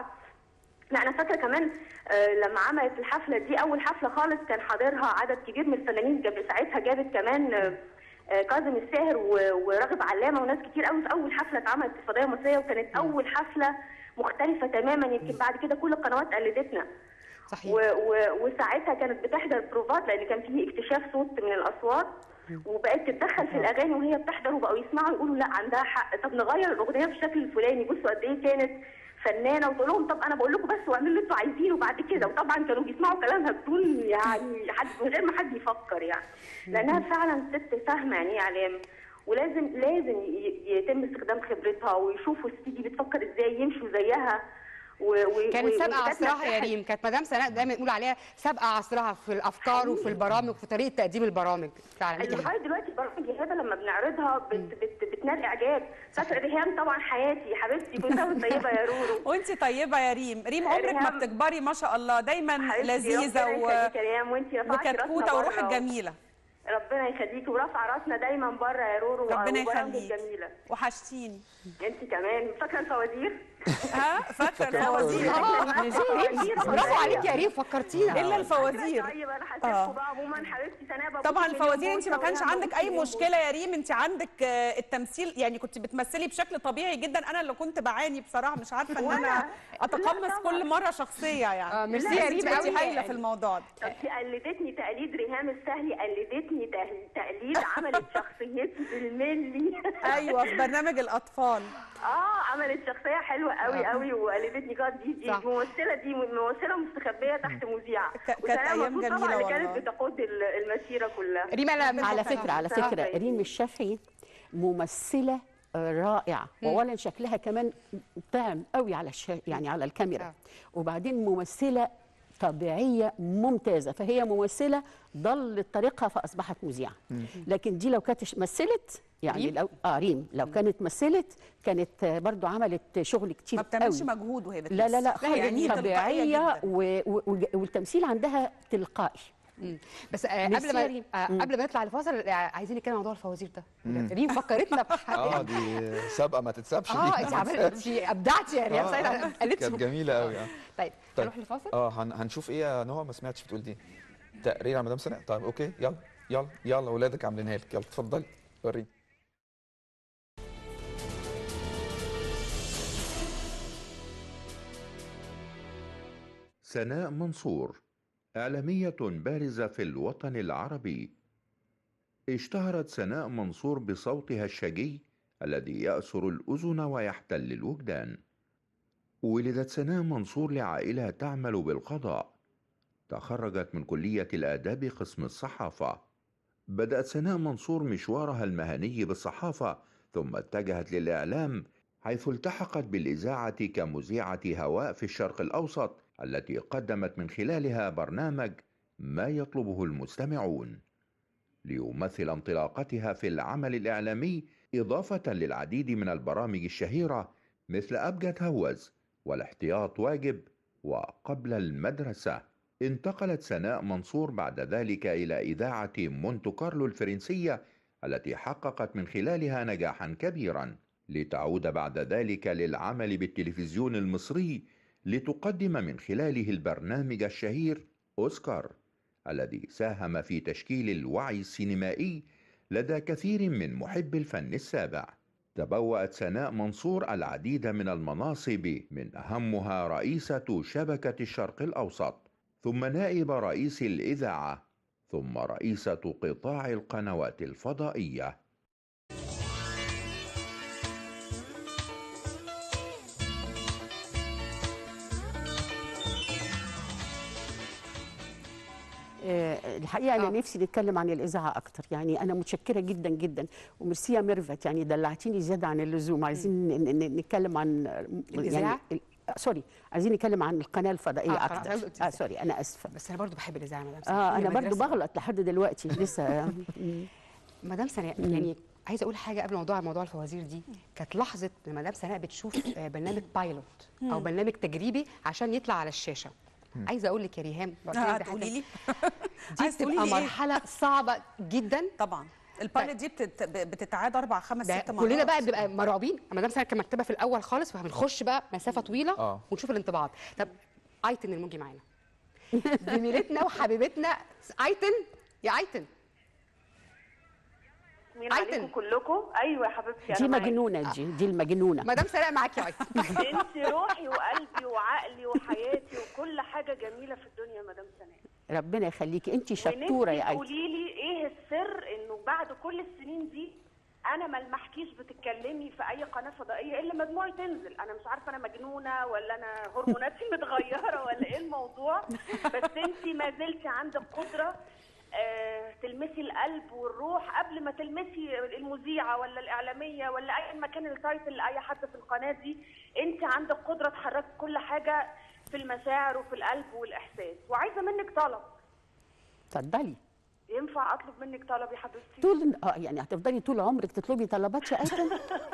F: لا انا فاكره كمان آه، لما عملت الحفله دي اول حفله خالص كان حاضرها عدد كبير من الفنانين جاب ساعتها جابت كمان آه، آه، كاظم الساهر و- وراغب علامه وناس كتير قوي في اول حفله اتعملت في الفضائيه المصريه وكانت اول حفله مختلفه تماما يمكن بعد كده كل القنوات قلدتنا
A: صحيح
F: و و وساعتها كانت بتحضر بروفات لان كان فيه اكتشاف صوت من الاصوات وبقت تتدخل في الاغاني وهي بتحضر وبقوا يسمعوا يقولوا لا عندها حق طب نغير الاغنيه بالشكل الفلاني بصوا قد ايه كانت فنانه وتقول لهم طب انا بقول لكم بس واعملوا اللي انتوا عايزينه بعد كده وطبعا كانوا بيسمعوا كلامها بدون يعني حد من غير ما حد يفكر يعني لانها فعلا ست فاهمه يعني ايه اعلام ولازم لازم ي- يتم استخدام خبرتها ويشوفوا الست دي بتفكر ازاي يمشوا زيها و... و...
A: كانت
F: و-
A: سابقه
F: وكانت
A: عصرها يا
F: نجحت.
A: ريم كانت مدام سناء دايما نقول عليها سابقه عصرها في الافكار وفي البرامج وفي طريقه تقديم البرامج فعلا ليكي حق.
F: لغايه دلوقتي برامج الهبه لما بنعرضها بت بت بتنال اعجاب فاكره ريهام طبعا حياتي حبيبتي كل سنه وانت طيبه يا رورو
D: وانت طيبه يا ريم ريم عمرك ما
F: ريهام.
D: بتكبري ما شاء الله دايما
F: حبيبتي،
D: لذيذه
F: ربنا
D: و...
F: يخليكي يا ريهام وانت رفعتي راسنا
D: وكتكوته وروحك
F: بره.
D: جميله
F: ربنا يخليكي ورافعه راسنا دايما بره يا رورو
D: ربنا
F: وبرامجك
D: يخليك
F: جميله
D: وحشتيني
F: انت كمان فاكره الفوازير
D: ها فاكره الفوازير
A: برافو عليك يا ريم فكرتينا
D: الا الفوازير
F: طيب انا
D: آه.
F: هسيبكم بقى عموما حبيبتي سناء ببوس
D: طبعا
F: مليون
D: الفوازير انت ما
F: بوسة
D: كانش
F: وهي
D: عندك
F: بتبوس
D: اي
F: مليون
D: مشكله يا ريم انت عندك آه، التمثيل يعني كنت بتمثلي بشكل طبيعي جدا انا اللي كنت بعاني بصراحه مش عارفه ان انا
F: لا
D: اتقمص
F: طبعاً.
D: كل مره شخصيه يعني
A: آه، ميرسي
D: لا،
A: يا
D: انت
A: ريم
D: كنتي
A: قوي.
D: هايله في الموضوع ده
F: طب دي قلدتني تقليد ريهام السهلي قلدتني تقل- تقليد عملت شخصيتي بالملي
D: ايوه في برنامج الاطفال
F: اه عملت شخصيه حلوه قوي قوي وقلدتني كانت دي دي
A: صح.
F: ممثله دي ممثله مستخبيه تحت مذيعه
D: ك- كانت
F: وسناء
D: أيام
F: مبسوط
D: جميلة
F: طبعا اللي
D: والله.
F: كانت بتقود ال- المسيره كلها
A: ريم انا
B: على فكره على
F: صح.
B: فكره ريم الشافعي ممثله آه، رائعه واولا شكلها كمان طعم قوي على الشا... يعني على الكاميرا
A: آه.
B: وبعدين ممثله طبيعيه ممتازه فهي ممثله ضلت طريقها فاصبحت مذيعه لكن دي لو كانت ش- مثلت يعني
A: ريم؟
B: لو اه ريم لو كانت مثلت كانت آه، برضو عملت شغل كتير
D: ما بتعملش
B: قوي.
D: مجهود وهي بتمثل
B: لا لا لا
D: هي
B: خالص
D: تلقائية
B: طبيعيه
D: جداً.
B: و... و... والتمثيل عندها تلقائي
A: مم. بس آه
B: ميرسي
A: قبل
B: يا
A: ما
B: ريم.
A: آه قبل ما نطلع الفاصل آه عايزين نتكلم عن موضوع الفوازير ده ريم فكرتنا بحاجه
C: اه دي سابقه ما تتسابش دي
A: اه
C: ما
A: انت عملت
C: تتسابش.
A: انت ابدعتي يا ريم
C: آه،
A: سعيد
C: آه.
A: قالت
C: كانت جميله قوي اه
A: طيب
C: طيب.
A: نروح للفاصل
C: اه هن- هنشوف ايه يا نهى ما سمعتش بتقول دي تقرير على مدام سناء طيب اوكي يلا يلا يلا اولادك عاملينها لك يلا اتفضلي وريني
G: سناء منصور إعلامية بارزة في الوطن العربي اشتهرت سناء منصور بصوتها الشجي الذي يأسر الأذن ويحتل الوجدان ولدت سناء منصور لعائلة تعمل بالقضاء تخرجت من كلية الآداب قسم الصحافة بدأت سناء منصور مشوارها المهني بالصحافة ثم اتجهت للإعلام حيث التحقت بالإذاعة كمذيعة هواء في الشرق الأوسط التي قدمت من خلالها برنامج ما يطلبه المستمعون ليمثل انطلاقتها في العمل الإعلامي إضافة للعديد من البرامج الشهيرة مثل أبجد هوز والاحتياط واجب وقبل المدرسة انتقلت سناء منصور بعد ذلك إلى إذاعة مونتو كارلو الفرنسية التي حققت من خلالها نجاحا كبيرا لتعود بعد ذلك للعمل بالتلفزيون المصري لتقدم من خلاله البرنامج الشهير أوسكار الذي ساهم في تشكيل الوعي السينمائي لدى كثير من محب الفن السابع تبوأت سناء منصور العديد من المناصب من أهمها رئيسة شبكة الشرق الأوسط ثم نائب رئيس الإذاعة ثم رئيسة قطاع القنوات الفضائية
B: آه، الحقيقه انا
A: آه.
B: نفسي نتكلم عن الاذاعه اكتر يعني انا متشكره جدا جدا وميرسي يا ميرفت يعني دلعتيني زياده عن اللزوم عايزين ن- ن- نتكلم عن
A: الإذاعة؟
B: يعني ال- آه، سوري عايزين نتكلم عن القناه الفضائيه
A: آه، خلاص،
B: اكتر
A: أنا قلت
B: اه
A: إزاي.
B: سوري انا اسفه
A: بس انا برضو بحب الاذاعه مدام سناء
B: اه
A: هي
B: انا برضو
A: مدرسة.
B: بغلط لحد دلوقتي لسه
A: مدام سناء يعني عايزه اقول حاجه قبل موضوع موضوع الفوازير دي كانت لحظه ان مدام سناء بتشوف آه، برنامج بايلوت او برنامج تجريبي عشان يطلع على الشاشه عايزه اقول لك يا ريهام
D: آه، تقولي لي
A: دي
D: عايز تقولي
A: بتبقى
D: لي إيه؟
A: مرحله صعبه جدا
D: طبعا البايلوت دي بتت... بتتعاد اربع خمس
A: ده
D: ست مرات
A: كلنا بقى بنبقى مرعوبين مدام سناء كانت مكتبه في الاول خالص فبنخش بقى مسافه طويله
C: آه.
A: ونشوف الانطباعات طب ايتن الموجي معانا زميلتنا وحبيبتنا ايتن يا ايتن
F: مين
A: أيتن.
F: عليكم كلكم ايوه يا حبيبتي
B: دي
F: انا معاكي.
B: مجنونه دي دي المجنونه
A: مدام سناء معاكي يا ايتن
F: انت روحي وقلبي وعقلي وحياتي وكل حاجه جميله في الدنيا يا مدام سناء
B: ربنا يخليكي انت شطوره يا ايتن
F: قولي لي ايه السر انه بعد كل السنين دي انا ما المحكيش بتتكلمي في اي قناه فضائيه الا مجموعي تنزل انا مش عارفه انا مجنونه ولا انا هرموناتي متغيره ولا ايه الموضوع بس انت ما زلتي عندك قدره آه، تلمسي القلب والروح قبل ما تلمسي المذيعه ولا الاعلاميه ولا اي مكان التايتل لاي حد في القناه دي انت عندك قدره تحركي كل حاجه في المشاعر وفي القلب والاحساس وعايزه منك طلب
B: اتفضلي
F: ينفع اطلب منك طلب يا حبيبتي
B: طول اه يعني هتفضلي طول عمرك تطلبي طلبات يا ايتن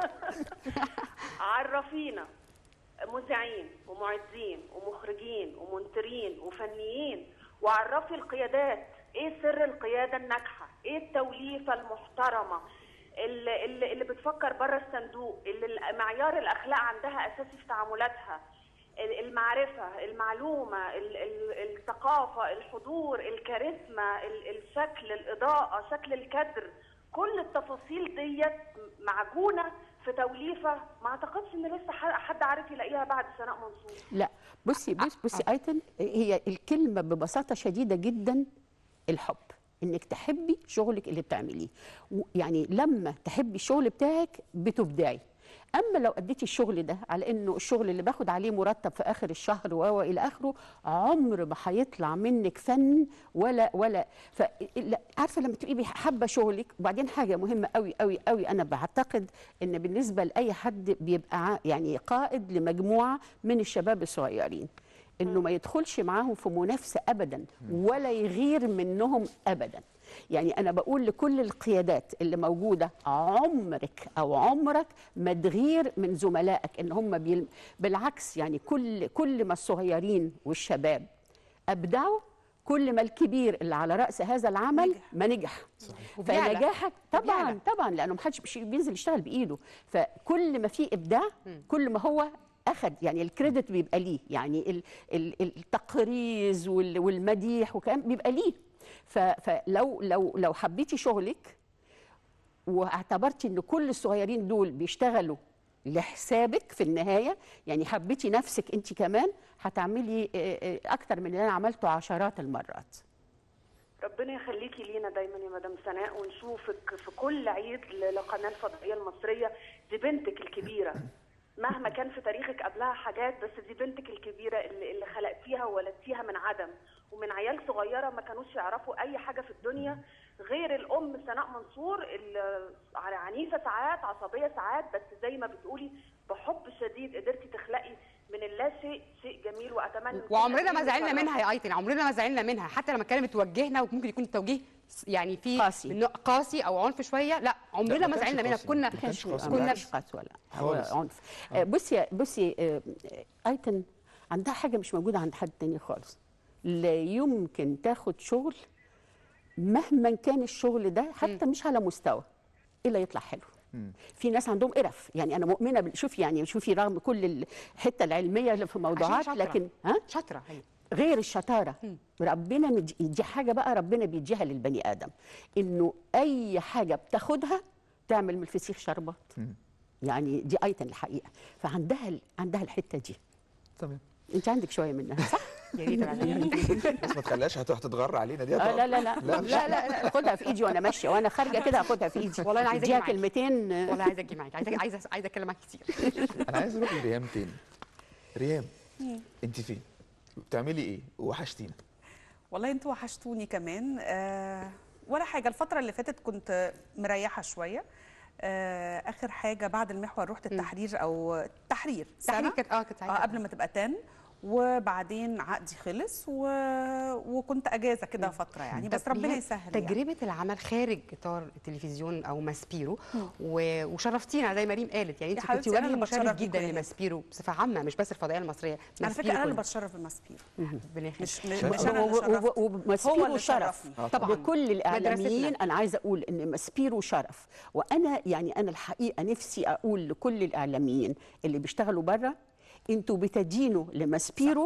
F: عرفينا مذيعين ومعدين ومخرجين ومنترين وفنيين وعرفي القيادات ايه سر القياده الناجحه ايه التوليفه المحترمه اللي, اللي اللي بتفكر بره الصندوق اللي معيار الاخلاق عندها اساسي في تعاملاتها ال- المعرفه المعلومه ال- ال- الثقافه الحضور الكاريزما ال- الشكل الاضاءه شكل الكادر كل التفاصيل ديت معجونه في توليفه ما اعتقدش ان لسه ح- حد عارف يلاقيها بعد سناء منصور
B: لا بصي بصي بصي ايتن هي الكلمه ببساطه شديده جدا الحب انك تحبي شغلك اللي بتعمليه و- يعني لما تحبي الشغل بتاعك بتبدعي اما لو اديتي الشغل ده على انه الشغل اللي باخد عليه مرتب في اخر الشهر و الى اخره عمر ما هيطلع منك فن ولا ولا ف لا، عارفه لما تبقي حابه شغلك وبعدين حاجه مهمه قوي قوي قوي انا بعتقد ان بالنسبه لاي حد بيبقى ع- يعني قائد لمجموعه من الشباب الصغيرين انه ما يدخلش معاهم في منافسه ابدا ولا يغير منهم ابدا يعني انا بقول لكل القيادات اللي موجوده عمرك او عمرك ما تغير من زملائك ان هم بيل... بالعكس يعني كل كل ما الصغيرين والشباب ابدعوا كل ما الكبير اللي على راس هذا العمل
D: نجح.
B: ما نجح
A: وبيعلى.
B: فنجاحك طبعا
A: وبيعلى.
B: طبعا لانه محدش بش- بينزل يشتغل بايده فكل ما في ابداع كل ما هو اخذ يعني الكريدت بيبقى ليه يعني ال- ال- التقريز وال- والمديح وكلام بيبقى ليه ف- فلو لو لو حبيتي شغلك واعتبرتي ان كل الصغيرين دول بيشتغلوا لحسابك في النهايه يعني حبيتي نفسك انت كمان هتعملي آه، آه، اكتر من اللي انا عملته عشرات المرات
F: ربنا يخليكي لينا دايما يا مدام سناء ونشوفك في كل عيد ل- لقناه الفضائيه المصريه دي بنتك الكبيره مهما كان في تاريخك قبلها حاجات بس دي بنتك الكبيره اللي, اللي خلقتيها وولدتيها من عدم ومن عيال صغيره ما كانوش يعرفوا اي حاجه في الدنيا غير الام سناء منصور اللي عنيفه ساعات عصبيه ساعات بس زي ما بتقولي بحب شديد قدرتي تخلقي من اللا شيء شيء جميل واتمنى إن كل
A: وعمرنا ما
F: أجيال
A: زعلنا
F: تفرحوا.
A: منها يا ايتن عمرنا ما زعلنا منها حتى لما كانت بتوجهنا وممكن يكون التوجيه س- يعني في
B: قاسي.
A: من نوع قاسي او عنف شويه لا عمرنا
C: لا،
A: ما
C: ما كانش
A: زعلنا منها
C: قاسي.
A: كنا
C: ما كانش قاسي.
A: كنا
B: كنا قسوه ولا
C: خالص.
B: هو عنف آه، بصي يا- بصي آه، آه، ايتن عندها حاجه مش موجوده عند حد تاني خالص لا يمكن تاخد شغل مهما كان الشغل ده حتى مش على مستوى الا يطلع حلو في ناس عندهم قرف يعني انا مؤمنه بال- شوفي يعني شوفي رغم كل الحته العلميه اللي في موضوعات
A: شاطرة.
B: لكن ها
A: شاطره هي
B: غير الشطاره ربنا مدي دي حاجه بقى ربنا بيديها للبني ادم انه اي حاجه بتاخدها تعمل من الفسيخ شربات يعني دي ايتن الحقيقه فعندها ال- عندها الحته دي
C: تمام
B: انت عندك شويه منها صح
A: يا ريت أنا-
C: بس ما تخليهاش هت- هتتغر علينا دي
B: آه
C: هتقع.
B: لا لا لا
C: لا،
B: لا لا, لا خدها في ايدي وانا ماشيه وانا خارجه كده اخدها في ايدي
A: والله أنا عايزة
B: اديها
A: أجي معاكي.
B: كلمتين آه،
A: والله عايزه اجي معاك عايزه عايزه عايزه اتكلم معاك كتير
C: انا عايز اروح لريهام تاني ريهام انت فين بتعملي ايه وحشتينا
D: والله انتوا وحشتوني كمان آه ولا حاجه الفتره اللي فاتت كنت مريحه شويه آه اخر حاجه بعد المحور رحت التحرير او التحرير
A: تحرير
D: سنة.
A: كانت اه كانت
D: اه
A: ساعتها.
D: قبل ما تبقى تن وبعدين عقدي خلص و... وكنت اجازه كده فتره يعني بس
A: طب
D: ربنا
A: ريهام،
D: يسهل يعني.
A: تجربه العمل خارج اطار التلفزيون او ماسبيرو و... وشرفتينا زي ما ريم قالت يعني
D: يا
A: انت كنت
D: حبيبتي، أنا
A: وجه
D: اللي
A: مشرف
D: بتشرف
A: جدا
D: بيكم يا
A: لماسبيرو بصفه عامه مش بس الفضائيه المصريه
D: على فكره
A: ماسبيرو
D: انا اللي
A: كله.
D: بتشرف بالماسبير
A: ربنا يخليك.
D: مش مش,
C: شايفة؟
D: مش انا اللي
B: و- و-
D: شرفت هو
B: ومسبيرو
D: اللي
B: شرف
D: شرفني.
C: آه،
A: طبعاً.
B: لكل الاعلاميين
A: مدرستنا.
B: انا عايزه اقول ان مسبيرو شرف وانا يعني انا الحقيقه نفسي اقول لكل الاعلاميين اللي بيشتغلوا بره انتوا بتدينوا لمسبيرو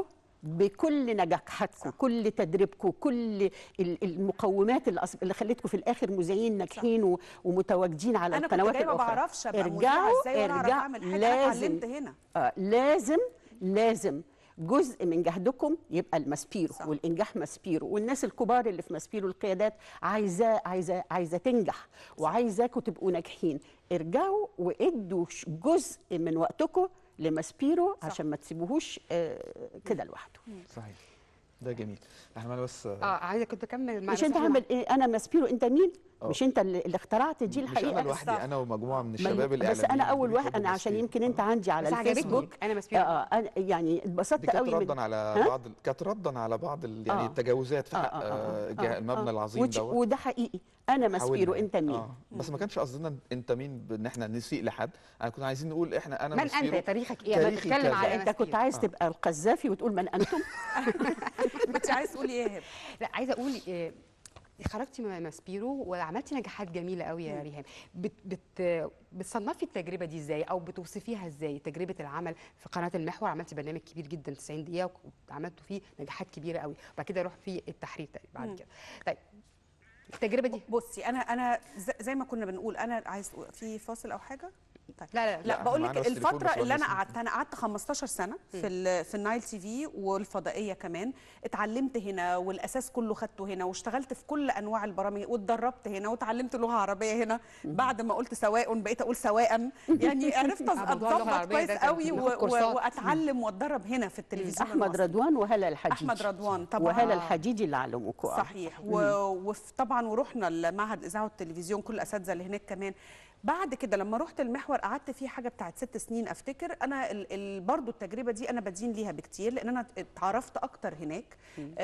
B: بكل نجاحاتكم كل تدريبكم كل ال- المقومات اللي, أص- اللي خلتكم في الاخر مذيعين ناجحين و- ومتواجدين على
D: انا كنت
B: القنوات
D: جايه ما
B: الاخرى
D: بعرفش ابقى مذيعه
B: ارجعوا
D: ازاي وانا اعرف
B: ارجعوا
D: اعمل حاجه أنا
B: لازم
D: اتعلمت هنا
B: آه لازم لازم جزء من جهدكم يبقى المسبيرو
D: صح.
B: والانجاح مسبيرو والناس الكبار اللي في مسبيرو القيادات عايزاه عايزه عايزه تنجح وعايزاكم تبقوا ناجحين ارجعوا وادوا ش- جزء من وقتكم لمسبيرو عشان ما تسيبوهوش آه كده لوحده
C: صحيح ده جميل احنا معانا بس
A: اه عايزه كنت اكمل مع
B: مش انت
A: نصيحة
B: عامل ايه انا مسبيرو انت مين
C: آه.
B: مش انت اللي اللي اخترعت دي
C: مش
B: الحقيقه
C: انا لوحدي
D: صح.
C: انا ومجموعه من
B: ما-
C: الشباب
B: بس
C: الاعلاميين
B: انا اول
C: اللي
B: واحد
C: بيحبوا
B: انا عشان
C: مسبيرو.
B: يمكن انت عندي على
A: بس عجبتني.
B: الفيسبوك
A: أنا
B: آه
A: مسبيرو.
B: آه أنا يعني اتبسطت
C: دي كانت
B: قوي من
C: ردا على
B: ها؟
C: بعض ال- كانت ردا على بعض ال- يعني
B: آه.
C: التجاوزات في
B: آه،
C: حق
B: آه، آه،
C: آه، جه-
B: آه،
C: المبنى
B: آه.
C: العظيم
B: وتش-
C: دوت
B: وده حقيقي انا مسبيرو
C: حاولنا.
B: انت مين
C: آه. بس ما كانش قصدنا انت مين بان احنا نسيء لحد انا كنا عايزين نقول احنا انا
A: من انت
C: مسبيرو
A: تاريخك ايه
C: تاريخي
A: انا بتكلم
C: كذا.
A: على
B: انت كنت
A: مسبيرو.
B: عايز تبقى القذافي وتقول من انتم
D: كنت عايز تقولي ايه يا هبه
A: لا عايزه اقول آه، خرجتي من ماسبيرو وعملتي نجاحات جميله قوي يا ريهام بت بت بتصنفي التجربه دي ازاي او بتوصفيها ازاي تجربه العمل في قناه المحور عملتي برنامج كبير جدا 90 دقيقه وعملتوا فيه نجاحات كبيره قوي وبعد كده رحت في التحرير تقريبا بعد كده طيب التجربه دي
D: بصي انا انا ز- زي ما كنا بنقول انا عايز في فاصل او حاجه طيب
A: لا لا
D: لا
C: لا،
D: بقول
C: معانا
D: لك
C: بس تليفون
D: الفتره
C: بس
D: اللي انا
C: ولا
D: قعدت انا قعدت 15 سنه في ال- في النايل تي في والفضائيه كمان اتعلمت هنا والاساس كله خدته هنا واشتغلت في كل انواع البرامج واتدربت هنا وتعلمت لغه عربيه هنا بعد ما قلت سواء بقيت اقول سواء يعني عرفت
A: موضوع اللغة
D: اتظبط
A: العربية
D: كويس
A: ده كان
D: قوي
A: بناخد
D: و- و-
A: كورسات.
D: واتعلم واتدرب هنا في التلفزيون
B: احمد
D: المصري.
B: رضوان وهلا الحديدي
D: احمد رضوان طبعا
B: وهلا الحديدي اللي علموكوا آه.
D: صحيح وطبعا ورحنا المعهد الاذاعه والتلفزيون كل الاساتذه اللي هناك كمان بعد كده لما رحت المحور قعدت فيه حاجه بتاعت ست سنين افتكر انا ال ال برضو التجربه دي انا بدين ليها بكتير لان انا اتعرفت اكتر هناك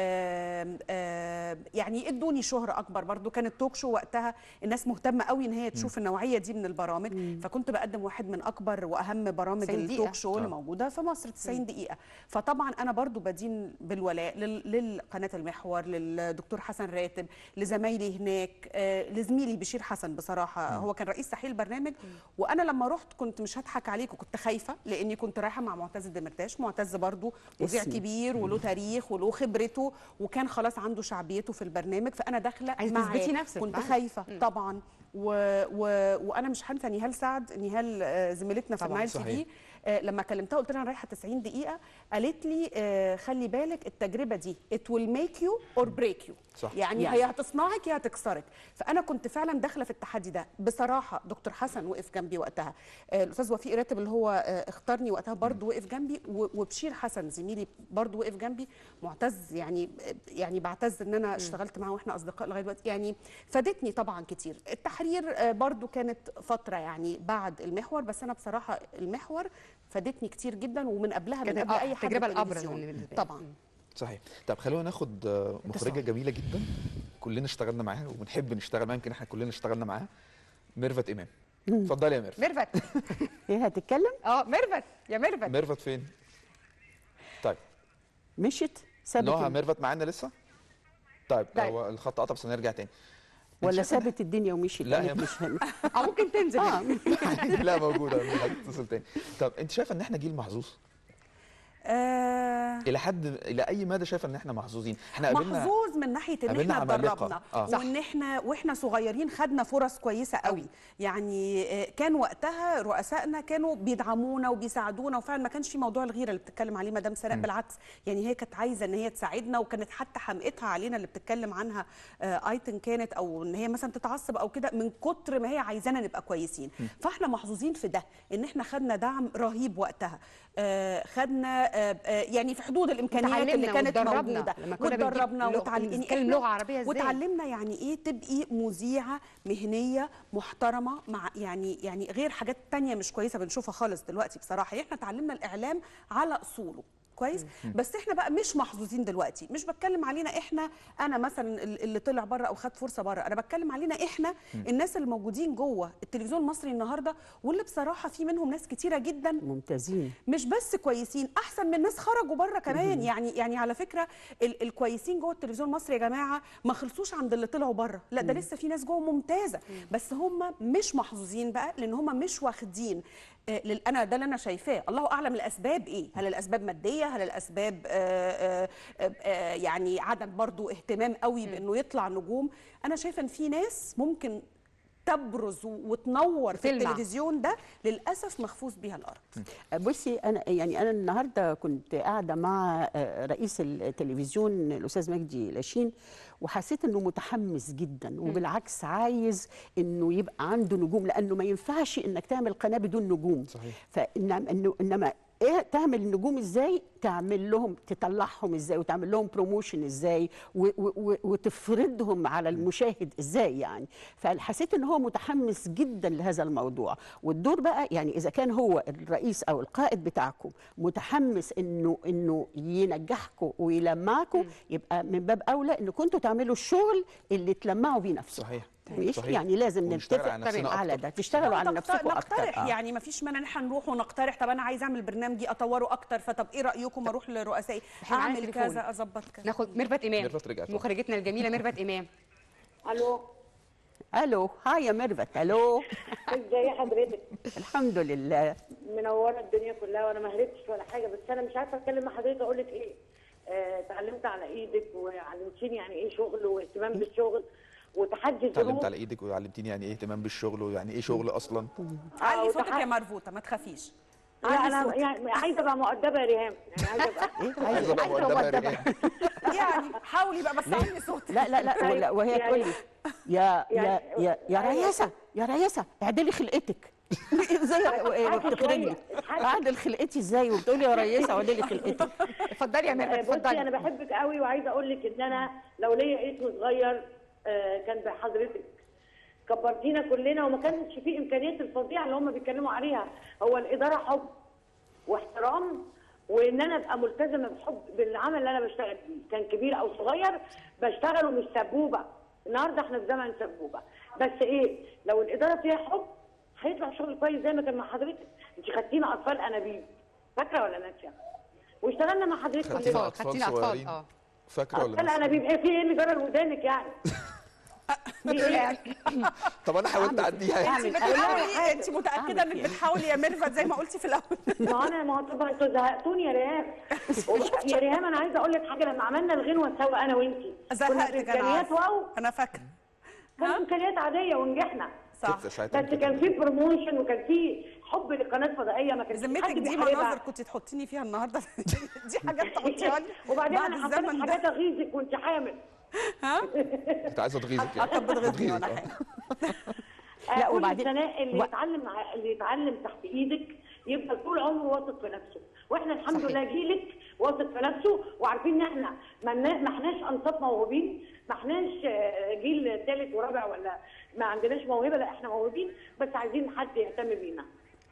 D: آم آم يعني ادوني شهره اكبر برضو كانت توك شو وقتها الناس مهتمه قوي ان هي تشوف النوعيه دي من البرامج فكنت بقدم واحد من اكبر واهم برامج
A: 90 دقيقة.
D: التوك شو اللي موجوده في مصر 90 دقيقه فطبعا انا برضو بدين بالولاء لل- للقناه المحور للدكتور حسن راتب لزمايلي هناك آه، لزميلي بشير حسن بصراحه هو كان رئيس تحرير البرنامج وانا لما رحت كنت مش هضحك عليك وكنت خايفه لاني كنت رايحه مع معتز الدمرتاش معتز برضو مذيع
B: اسم.
D: كبير وله تاريخ وله خبرته وكان خلاص عنده شعبيته في البرنامج فانا داخله
A: عايزة
D: معاه.
A: تثبتي نفسك
D: كنت
A: معاه.
D: خايفه طبعا و... و... وانا مش هنسى نهال سعد نهال آه، زميلتنا في
A: طبعاً،
D: النايل تي
C: صحيح.
D: في آه، لما كلمتها قلت لها انا رايحه 90 دقيقه قالت لي آه، خلي بالك التجربه دي it will make you or break you
C: صح.
D: يعني
B: يعني.
D: هي هتصنعك يا هتكسرك فانا كنت فعلا داخله في التحدي ده بصراحه دكتور حسن وقف جنبي وقتها آه، الاستاذ وفيق راتب اللي هو آه، اختارني وقتها برضه وقف جنبي و- وبشير حسن زميلي برضه وقف جنبي معتز يعني يعني بعتز ان انا اشتغلت معاه واحنا اصدقاء لغايه دلوقتي يعني فادتني طبعا كتير التحرير آه، برضه كانت فتره يعني بعد المحور بس انا بصراحه المحور فادتني كتير جدا ومن قبلها من
A: كانت
D: قبل
A: آه،
D: اي حاجه
A: التجربة الأبرز
D: التلفزيون.
A: بالنسبة لي.
D: طبعا
C: صحيح طب خلونا ناخد آه، مخرجه جميله جدا كلنا اشتغلنا معاها وبنحب نشتغل معاها يمكن احنا كلنا اشتغلنا معاها ميرفت امام اتفضلي يا ميرفت
A: ميرفت
B: هي هتتكلم
A: اه ميرفت يا ميرفت
C: ميرفت فين طيب
B: مشت سابت
C: نوها
B: ال-
C: ميرفت معانا لسه طيب
A: طيب.
C: هو الخط قطع بس هنرجع تاني
B: ولا سابت الدنيا ومشيت
C: لا،
B: قالت
C: هي-
B: مش هن...
A: او ممكن تنزل
B: اه
C: لا موجوده هتتصل تاني طب انت شايفه ان احنا جيل محظوظ
D: آه
C: الى حد الى اي مدى شايفه ان احنا محظوظين احنا قابلنا
D: محظوظ من ناحيه ان
C: قابلنا
D: احنا
C: عمالقة.
D: اتدربنا
C: آه.
A: صح.
D: وان احنا واحنا صغيرين خدنا فرص كويسه قوي يعني آه، كان وقتها رؤسائنا كانوا بيدعمونا وبيساعدونا وفعلا ما كانش في موضوع الغيره اللي بتتكلم عليه مدام سناء بالعكس يعني هي كانت عايزه ان هي تساعدنا وكانت حتى حمقتها علينا اللي بتتكلم عنها آه، ايتن كانت او ان هي مثلا تتعصب او كده من كتر ما هي عايزانا نبقى كويسين فاحنا محظوظين في ده ان احنا خدنا دعم رهيب وقتها آه، خدنا آه، آه، يعني في حدود الامكانيات اللي
A: وتعلمنا
D: كانت
A: واتدربنا.
D: موجوده
A: لما كنا بنجيب
D: واتدربنا
A: لغة-
D: وتعلمنا
A: نتكلم لغة عربية إزاي؟
D: وتعلمنا يعني ايه تبقي مذيعه مهنيه محترمه مع يعني يعني غير حاجات تانية مش كويسه بنشوفها خالص دلوقتي بصراحه يعني احنا اتعلمنا الاعلام على اصوله كويس بس احنا بقى مش محظوظين دلوقتي مش بتكلم علينا احنا انا مثلا ال- اللي طلع بره او خد فرصه بره انا بتكلم علينا احنا الناس اللي موجودين جوه التلفزيون المصري النهارده واللي بصراحه في منهم ناس كتيره جدا
B: ممتازين
D: مش بس كويسين احسن من ناس خرجوا بره كمان يعني يعني على فكره ال الكويسين جوه التلفزيون المصري يا جماعه ما خلصوش عند اللي طلعوا بره لا ده لسه في ناس جوه ممتازه بس هم مش محظوظين بقى لان هم مش واخدين آه، لل- انا ده اللي انا شايفاه الله اعلم الاسباب ايه هل الاسباب ماديه هل الاسباب آه، آه، آه، يعني عدم برضو اهتمام قوي بانه يطلع نجوم انا شايفه ان في ناس ممكن تبرز و- وتنور في
A: وتلمع.
D: التلفزيون ده للاسف مخفوز بيها الارض
B: بصي انا يعني انا النهارده كنت قاعده مع آه، رئيس التلفزيون الاستاذ مجدي لاشين وحسيت انه متحمس جدا وبالعكس عايز انه يبقى عنده نجوم لانه ما ينفعش انك تعمل قناه بدون نجوم
C: صحيح.
B: فانما انه انما ايه تعمل النجوم ازاي تعمل لهم تطلعهم ازاي وتعمل لهم بروموشن ازاي و- و- و- وتفرضهم على المشاهد ازاي يعني فحسيت ان هو متحمس جدا لهذا الموضوع والدور بقى يعني اذا كان هو الرئيس او القائد بتاعكم متحمس انه انه ينجحكم ويلمعكم يبقى من باب اولى ان كنتوا تعملوا الشغل اللي تلمعوا بيه نفسكم
C: صحيح
B: مش
C: صحيح.
B: يعني لازم
C: ونشتغل
B: نتفق
C: على نفسنا
B: على
C: أكتر.
B: ده تشتغلوا على
D: نقت-
B: نفسكم اكتر
D: نقترح
B: آه.
D: يعني ما فيش مانع ان احنا نروح ونقترح طب انا عايز اعمل برنامجي اطوره اكتر فطب ايه رايكم اروح لرؤسائي
A: إحنا معانا
D: اعمل
A: تليفون.
D: كذا اظبط كذا
A: ناخد ميرفت امام
C: ميرفت رجعت.
A: مخرجتنا الجميله ميرفت امام
H: الو
B: الو هاي يا ميرفت الو
H: ازي حضرتك
B: الحمد لله
H: منوره الدنيا كلها وانا ما هربتش ولا حاجه بس انا مش عارفه اتكلم مع حضرتك اقول لك ايه آه، اتعلمت على ايدك وعلمتيني يعني ايه شغل واهتمام بالشغل وتحدي
C: اتعلمت
H: الظروف
C: على ايدك وعلمتيني يعني ايه اهتمام بالشغل ويعني ايه شغل اصلا
D: علي صوتك
H: وتح-
D: يا مربوطه ما تخافيش
H: لا انا يعني عايزه ابقى مؤدبه يا ريهام يعني عايزه ابقى
B: ايه
C: عايزه ابقى مؤدبه يا ريان.
D: يعني حاولي بقى بس علي صوتك
B: لا لا لا ولا وهي
H: يعني-
B: تقول لي يا يا
H: يعني-
B: يا يا
H: أيوة.
B: رياسه يا رياسه اعدلي خلقتك ازاي
H: اضحكي
B: بتخرجني
H: شوية، اضحكي.
B: اعدل خلقتي ازاي وبتقولي يا رياسه اعدلي خلقتك
A: اتفضلي يا ميرفت
H: آه، بصي انا
A: اتفضلي
H: بحبك قوي وعايزه اقول لك ان انا لو ليا اسم صغير آه، كان بحضرتك كبرتينا كلنا وما كانش فيه امكانيات الفظيعه اللي هم بيتكلموا عليها هو الاداره حب واحترام وان انا ابقى ملتزمه بحب بالعمل اللي انا بشتغل فيه كان كبير او صغير بشتغله مش سبوبه النهارده احنا في زمن سبوبه بس ايه لو الاداره فيها حب هيطلع شغل كويس زي ما كان مع حضرتك انت خدتينا اطفال انابيب فاكره ولا ناسيه واشتغلنا مع حضرتك
C: خدتينا
H: كلنا
C: اطفال
A: خدتينا أطفال،
C: صغيرين
A: آه.
C: فاكره ولا
H: اطفال
C: ناسية؟
H: انابيب ايه في ايه اللي جرى لودانك يعني في إيه؟
C: طب انا حاولت اعديها
D: انت
B: أعمل-
D: بتحاولي انت متاكده
B: أعمل
D: انك
B: فيها.
D: بتحاولي يا ميرفت زي ما قلتي في الاول
H: ما انا ما هو طبعا انتوا زهقتوني يا ريهام وب- يا ريهام انا عايزه اقول لك حاجه لما عملنا الغنوه سوا انا وانتي كنا
D: زهقتك انا
H: بامكانيات
D: عارفة.
H: واو
D: انا فاكره
H: كانت امكانيات عاديه ونجحنا
D: صح
C: كنت ساعتها
H: بس كان في بروموشن وكان في حب لقناه فضائيه ما كانش في
D: ذمتك
H: حد
D: دي
H: بيحاربها.
D: مناظر كنت تحطيني فيها النهارده دي حاجات تحطيها لي
H: وبعدين
D: بعد
H: انا حطيت
D: الزمن
H: حاجات
D: ده
H: اغيظك وانت حامل
C: كنت عايزه تغيظك يعني
D: طب بتغيظني
C: بتغيظك،
D: ولا
C: آه.
D: حاجه
B: لا،
H: لا
B: وبعدين-
H: وبعدين اللي
B: و-
H: يتعلم مع- اللي يتعلم تحت ايدك يفضل طول عمره واثق في نفسه واحنا الحمد
A: صحيح.
H: لله جيلك واثق في نفسه وعارفين ان احنا ما لنا- ما احناش انصاف موهوبين ما احناش آه، جيل ثالث ورابع ولا ما عندناش موهبه لا احنا موهوبين بس عايزين حد يهتم بينا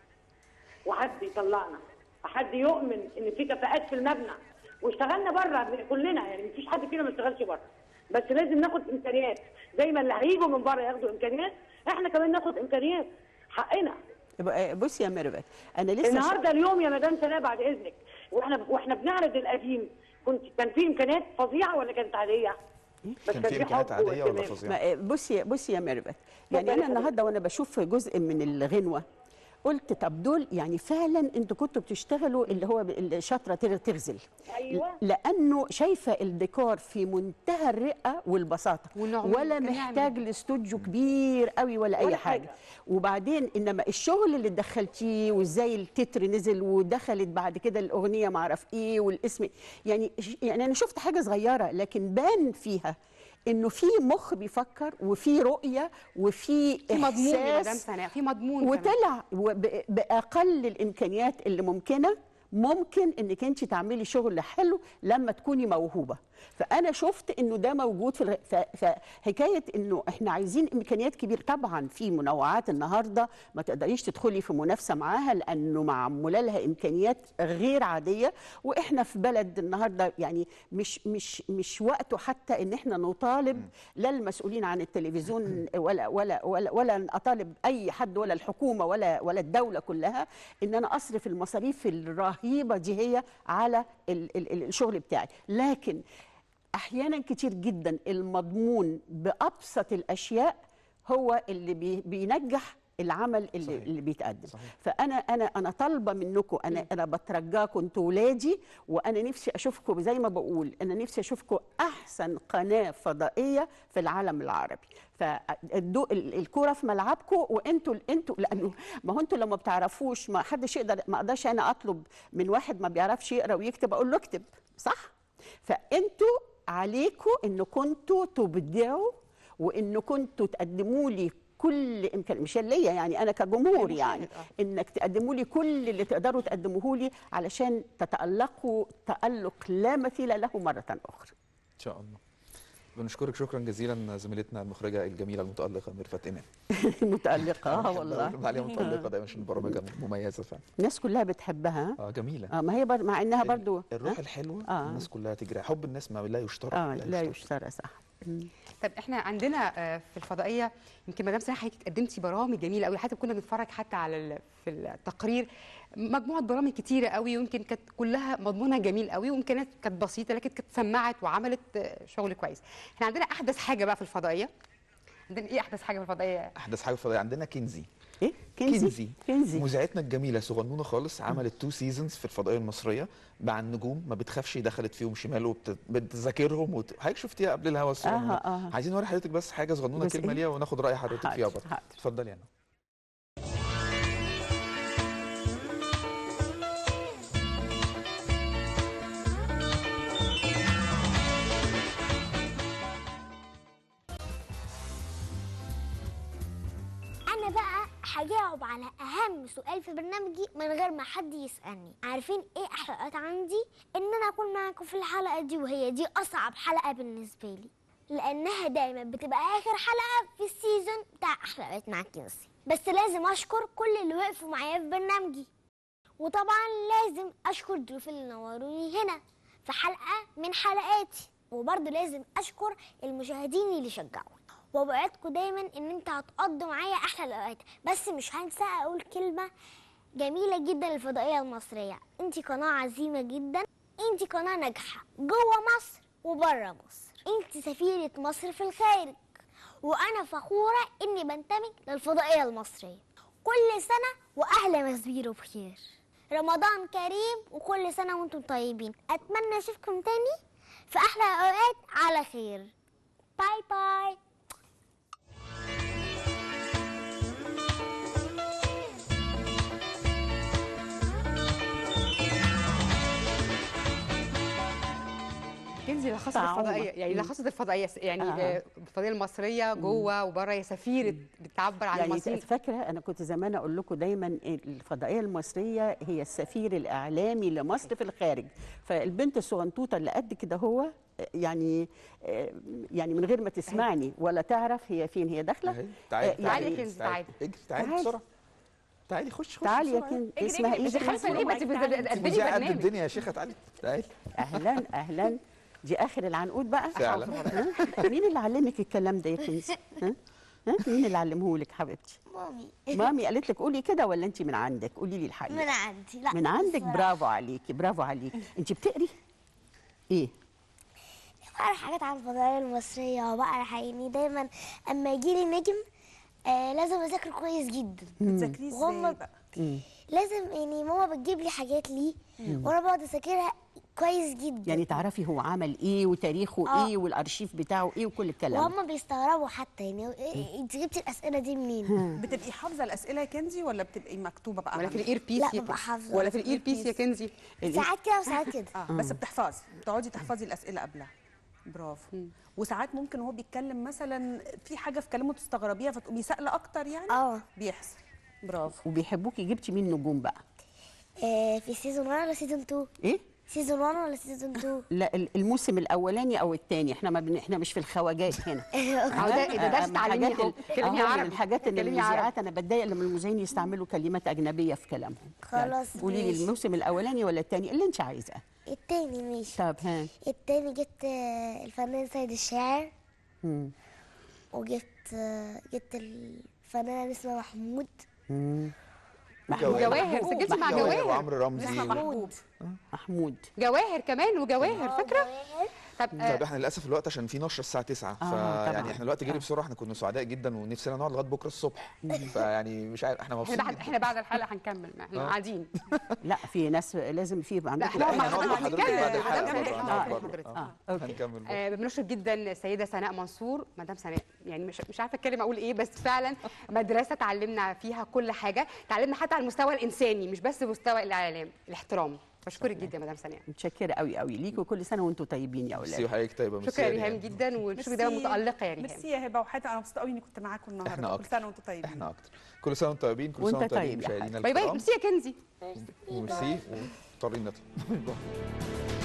H: وحد يطلعنا حد يؤمن ان في كفاءات في المبنى واشتغلنا بره كلنا يعني مفيش حد فينا ما اشتغلش بره بس لازم ناخد امكانيات زي ما اللي هيجوا من بره ياخدوا امكانيات احنا كمان ناخد امكانيات حقنا
B: يبقى بصي يا ميرفت انا لسه
H: النهارده اليوم يا مدام سناء بعد اذنك واحنا واحنا بنعرض القديم كنت كان في امكانيات فظيعه ولا كانت عاديه؟ بس
C: كان في امكانيات
H: حب
C: عاديه ولا
H: واهتمام.
C: فظيعه
B: ما- بصي بصي يا ميرفت يعني انا النهارده وانا بشوف جزء من الغنوه قلت طب دول يعني فعلا انتوا كنتوا بتشتغلوا اللي هو الشطره تر- تغزل
H: أيوة.
B: لانه شايفه الديكور في منتهى الرقه والبساطه
A: ونعمل-
B: ولا
A: كان
B: محتاج لاستوديو كبير قوي ولا اي
H: ولا
B: حاجه
H: حاجة.
B: وبعدين انما الشغل اللي دخلتيه وازاي التتر نزل ودخلت بعد كده الاغنيه ما اعرف ايه والاسم يعني يعني انا شفت حاجه صغيره لكن بان فيها انه في مخ بيفكر وفي رؤيه وفي
A: في مضمون يا مدام
B: إحساس
A: سناء في مضمون كمان.
B: وطلع وب- باقل الامكانيات اللي ممكنه ممكن انك انت تعملي شغل حلو لما تكوني موهوبه فانا شفت انه ده موجود في الغ... ف... فحكايه انه احنا عايزين امكانيات كبيره طبعا في منوعات النهارده ما تقدريش تدخلي في منافسه معاها لانه معموله لها امكانيات غير عاديه واحنا في بلد النهارده يعني مش مش مش وقته حتى ان احنا نطالب لا المسؤولين عن التلفزيون ولا ولا ولا ولا اطالب اي حد ولا الحكومه ولا ولا الدوله كلها ان انا اصرف المصاريف الرهيبه دي هي على ال- ال- ال- الشغل بتاعي لكن احيانا كتير جدا المضمون بابسط الاشياء هو اللي بي بينجح العمل اللي,
C: صحيح.
B: اللي بيتقدم
C: صحيح.
B: فانا انا انا طالبه منكم انا انا بترجاكم انتوا ولادي وانا نفسي اشوفكم زي ما بقول انا نفسي اشوفكم احسن قناه فضائيه في العالم العربي فالكوره في ملعبكم وانتوا انتوا لانه ما هو انتوا لو ما بتعرفوش ما حدش يقدر ما اقدرش انا اطلب من واحد ما بيعرفش يقرا ويكتب اقول له اكتب صح فانتوا عليكم ان كنتوا تبدعوا وان كنتوا تقدموا لي كل امكان مش ليا يعني انا كجمهور
A: كمشاهد،
B: يعني
A: آه.
B: انك تقدموا لي كل اللي تقدروا تقدموه لي علشان تتالقوا تالق لا مثيل له مره اخرى
C: ان شاء الله بنشكرك شكرا جزيلا زميلتنا المخرجه الجميله المتالقه ميرفت ايمان
B: متالقه اه والله
C: بنقول عليها متالقه دايما عشان برامجها مميزه فعلا
B: الناس كلها بتحبها
C: اه جميله
B: اه ما هي بر... مع انها برضو
C: الروح
B: آه؟
C: الحلوه
B: آه.
C: الناس كلها تجري حب الناس ما لا يشترى
B: اه لا يشترى صح
A: طب احنا عندنا آه، في الفضائيه يمكن مدام سناء حضرتك قدمتي برامج جميله قوي حتى كنا بنتفرج حتى على ال- في التقرير مجموعه برامج كتيره قوي ويمكن كانت كلها مضمونها جميل قوي وامكانيات كانت بسيطه لكن كانت سمعت وعملت آه، شغل كويس احنا عندنا احدث حاجه بقى في الفضائيه عندنا ايه احدث حاجه في الفضائيه
C: احدث حاجه فضائيه عندنا كنزي
B: ايه كنزي
C: كنزي
B: كنزي
C: مذيعتنا الجميله صغنونه خالص عملت تو سيزونز في الفضائيه المصريه مع النجوم ما بتخافش دخلت فيهم شمال وبتذاكرهم وت... حضرتك شفتيها قبل الهوا الصغنونه
B: آه، آه.
C: عايزين نوري حضرتك بس حاجه صغنونه
B: بس
C: كلمه
B: إيه؟
C: ليها وناخد راي حضرتك فيها
B: حاضر،
C: برضه
B: حاضر.
C: اتفضلي يا نور
I: انا بقى هجاوب على اهم سؤال في برنامجي من غير ما حد يسالني عارفين ايه احلى عندي ان انا اكون معاكم في الحلقه دي وهي دي اصعب حلقه بالنسبه لي لانها دايما بتبقى اخر حلقه في السيزون بتاع احلقات مع كنسي بس لازم اشكر كل اللي وقفوا معايا في برنامجي وطبعا لازم اشكر ضيوف اللي نوروني هنا في حلقه من حلقاتي وبرضه لازم اشكر المشاهدين اللي شجعوني وبوعدكم دايما ان انت هتقضوا معايا احلى الاوقات بس مش هنسى اقول كلمه جميله جدا للفضائيه المصريه انت قناه عظيمه جدا انت قناه ناجحه جوه مصر وبره مصر انت سفيره مصر في الخارج وانا فخوره اني بنتمي للفضائيه المصريه كل سنه واهل مسبيرو بخير رمضان كريم وكل سنه وانتم طيبين اتمنى اشوفكم تاني في احلى اوقات على خير باي باي
A: كنزي لخصت
B: طعومة.
A: الفضائيه يعني
B: مم.
A: لخصت الفضائيه يعني
B: آه.
A: آه. الفضائيه المصريه جوه وبره هي سفيره بتعبر عن
B: يعني
A: المصريين
B: فاكره انا كنت زمان اقول لكم دايما الفضائيه المصريه هي السفير الاعلامي لمصر في الخارج فالبنت الصغنطوطه اللي قد كده هو يعني يعني من غير ما تسمعني ولا تعرف هي فين هي داخله
C: أهي، تعالي
B: آه،
A: تعالي
C: تعالي
A: يا كنزي، تعالي.
C: اجري تعالي
B: تعالي.
C: بسرعه تعالي خش خش
B: تعالي يا
C: بسرعة.
B: كنت
D: اجري،
B: اسمها
D: اجري،
B: ايه
A: انت
D: مش
A: خايفه ليه ما انت قدمي
C: مذيعة قد
A: برنامج
C: الدنيا يا شيخه تعالي تعالي
B: اهلا اهلا دي اخر العنقود بقى
C: فعلا.
B: ها؟ مين اللي علمك الكلام ده يا كنزي ها ها مين اللي علمه لك حبيبتي
I: مامي
B: مامي قالت لك قولي كده ولا انت من عندك قولي لي الحقيقه
I: من عندي لا
B: من عندك
I: بصراحة.
B: برافو عليكي برافو عليكي انت بتقري ايه
I: بقرا حاجات عن الفضائية المصرية وبقرا يعني دايما اما يجي لي نجم آه لازم اذاكر كويس جدا
D: بتذاكريه ازاي
I: وهم-
D: بقى
I: لازم يعني ماما بتجيب لي حاجات ليه وانا بقعد اذاكرها كويس جدا
B: يعني تعرفي هو عمل ايه وتاريخه
I: آه.
B: ايه والارشيف بتاعه ايه وكل الكلام ده.
I: وهم بيستغربوا حتى يعني إيه- انت جبتي الاسئله دي منين
D: بتبقي حافظه الاسئله يا كنزي ولا بتبقي مكتوبه بقى
A: ولا في
D: عندك؟
A: الاير بيس
I: لا،
A: يا
I: ببقى
A: كنزي؟
I: حافظة.
A: ولا في الاير بيس يا كنزي
I: ساعات كده وساعات كده
D: اه بس بتحفظي بتقعدي تحفظي الاسئله قبلها برافو وساعات ممكن وهو بيتكلم مثلا في حاجه في كلامه تستغربيها فتقومي سائله اكتر يعني
I: اه
D: بيحصل برافو
B: وبيحبوكي جبتي مين نجوم بقى
I: آه، في سيزون 1 ولا سيزون 2
B: ايه
I: سيزون 1 ولا سيزون 2
B: لا ال- الموسم الاولاني او الثاني احنا ما بن... احنا مش في الخواجات هنا
A: أهو ده ده درس
B: من
A: تعليمي
B: الحاجات
A: اهو
B: ال-
A: كلمي
B: أهو من
A: عربي
B: الحاجات اللي
A: كلمي عربي
B: المذيعات انا بتضايق لما المذيعين يستعملوا كلمات اجنبيه في كلامهم
I: خلاص،
B: قولي لي
I: ماشي.
B: الموسم الاولاني ولا الثاني اللي انت عايزاه
I: التاني ماشي
B: طب ها
I: التاني جبت آه، الفنان سيد الشاعر
B: مم.
I: وجبت آه، جبت الفنان اسمه محمود
A: جواهر سجلتي مع جواهر
C: وعمرو رمزي
D: اسمها محبوب
B: محمود
A: جواهر كمان وجواهر فاكره طب آه،
C: طب احنا للاسف الوقت عشان في نشره الساعه 9
B: آه، طبعاً.
C: فيعني احنا الوقت جري بسرعه احنا كنا سعداء جدا ونفسنا نقعد لغايه بكره الصبح فيعني مش عارف احنا
A: احنا
C: مبسوطين
A: بعد
C: جداً.
A: احنا بعد الحلقه هنكمل ما احنا
C: آه.
A: قاعدين
B: لا في ناس لازم في يبقى
A: لا
B: عندكم
A: احنا
C: احنا
A: مع
C: هنقعد مع
A: حضرتك
C: حضرتك بعد
A: هنكمل.
C: الحلقه
A: مدام
C: برضه
A: سناء،
C: هنقعد
A: حضرتك.
C: برضه.
B: اه
C: آه،
B: اوكي
C: هنكمل برضه.
A: آه بنشكر جدا السيده سناء منصور مدام سناء يعني مش مش عارفه اتكلم اقول ايه بس فعلا مدرسه اتعلمنا فيها كل حاجه اتعلمنا حتى على المستوى الانساني مش بس مستوى الاعلام الاحترام بشكرك جدا مدام سناء
B: متشكره قوي قوي ليكوا كل سنه وانتم طيبين يا
C: ميرسي
B: اولاد
C: وحضرتك طيبه ميرسي
A: شكرا يا
C: ريهام.
A: ريهام جدا ونشوفك دايما
D: ميرسي.
A: متالقه يا ريهام
D: ميرسي يا هبه وحياتي انا مبسوطه قوي اني كنت معاكم النهارده
C: احنا
D: كل
C: اكتر
D: سنه وانتم طيبين
C: احنا اكتر كل سنه وانتم طيبين كل
B: وانت
C: سنه وانتم طيبين
B: طيب يا
C: مشاهدينا
A: باي باي
C: الكرام
A: ميرسي يا كنزي
C: ميرسي وطارين نطلع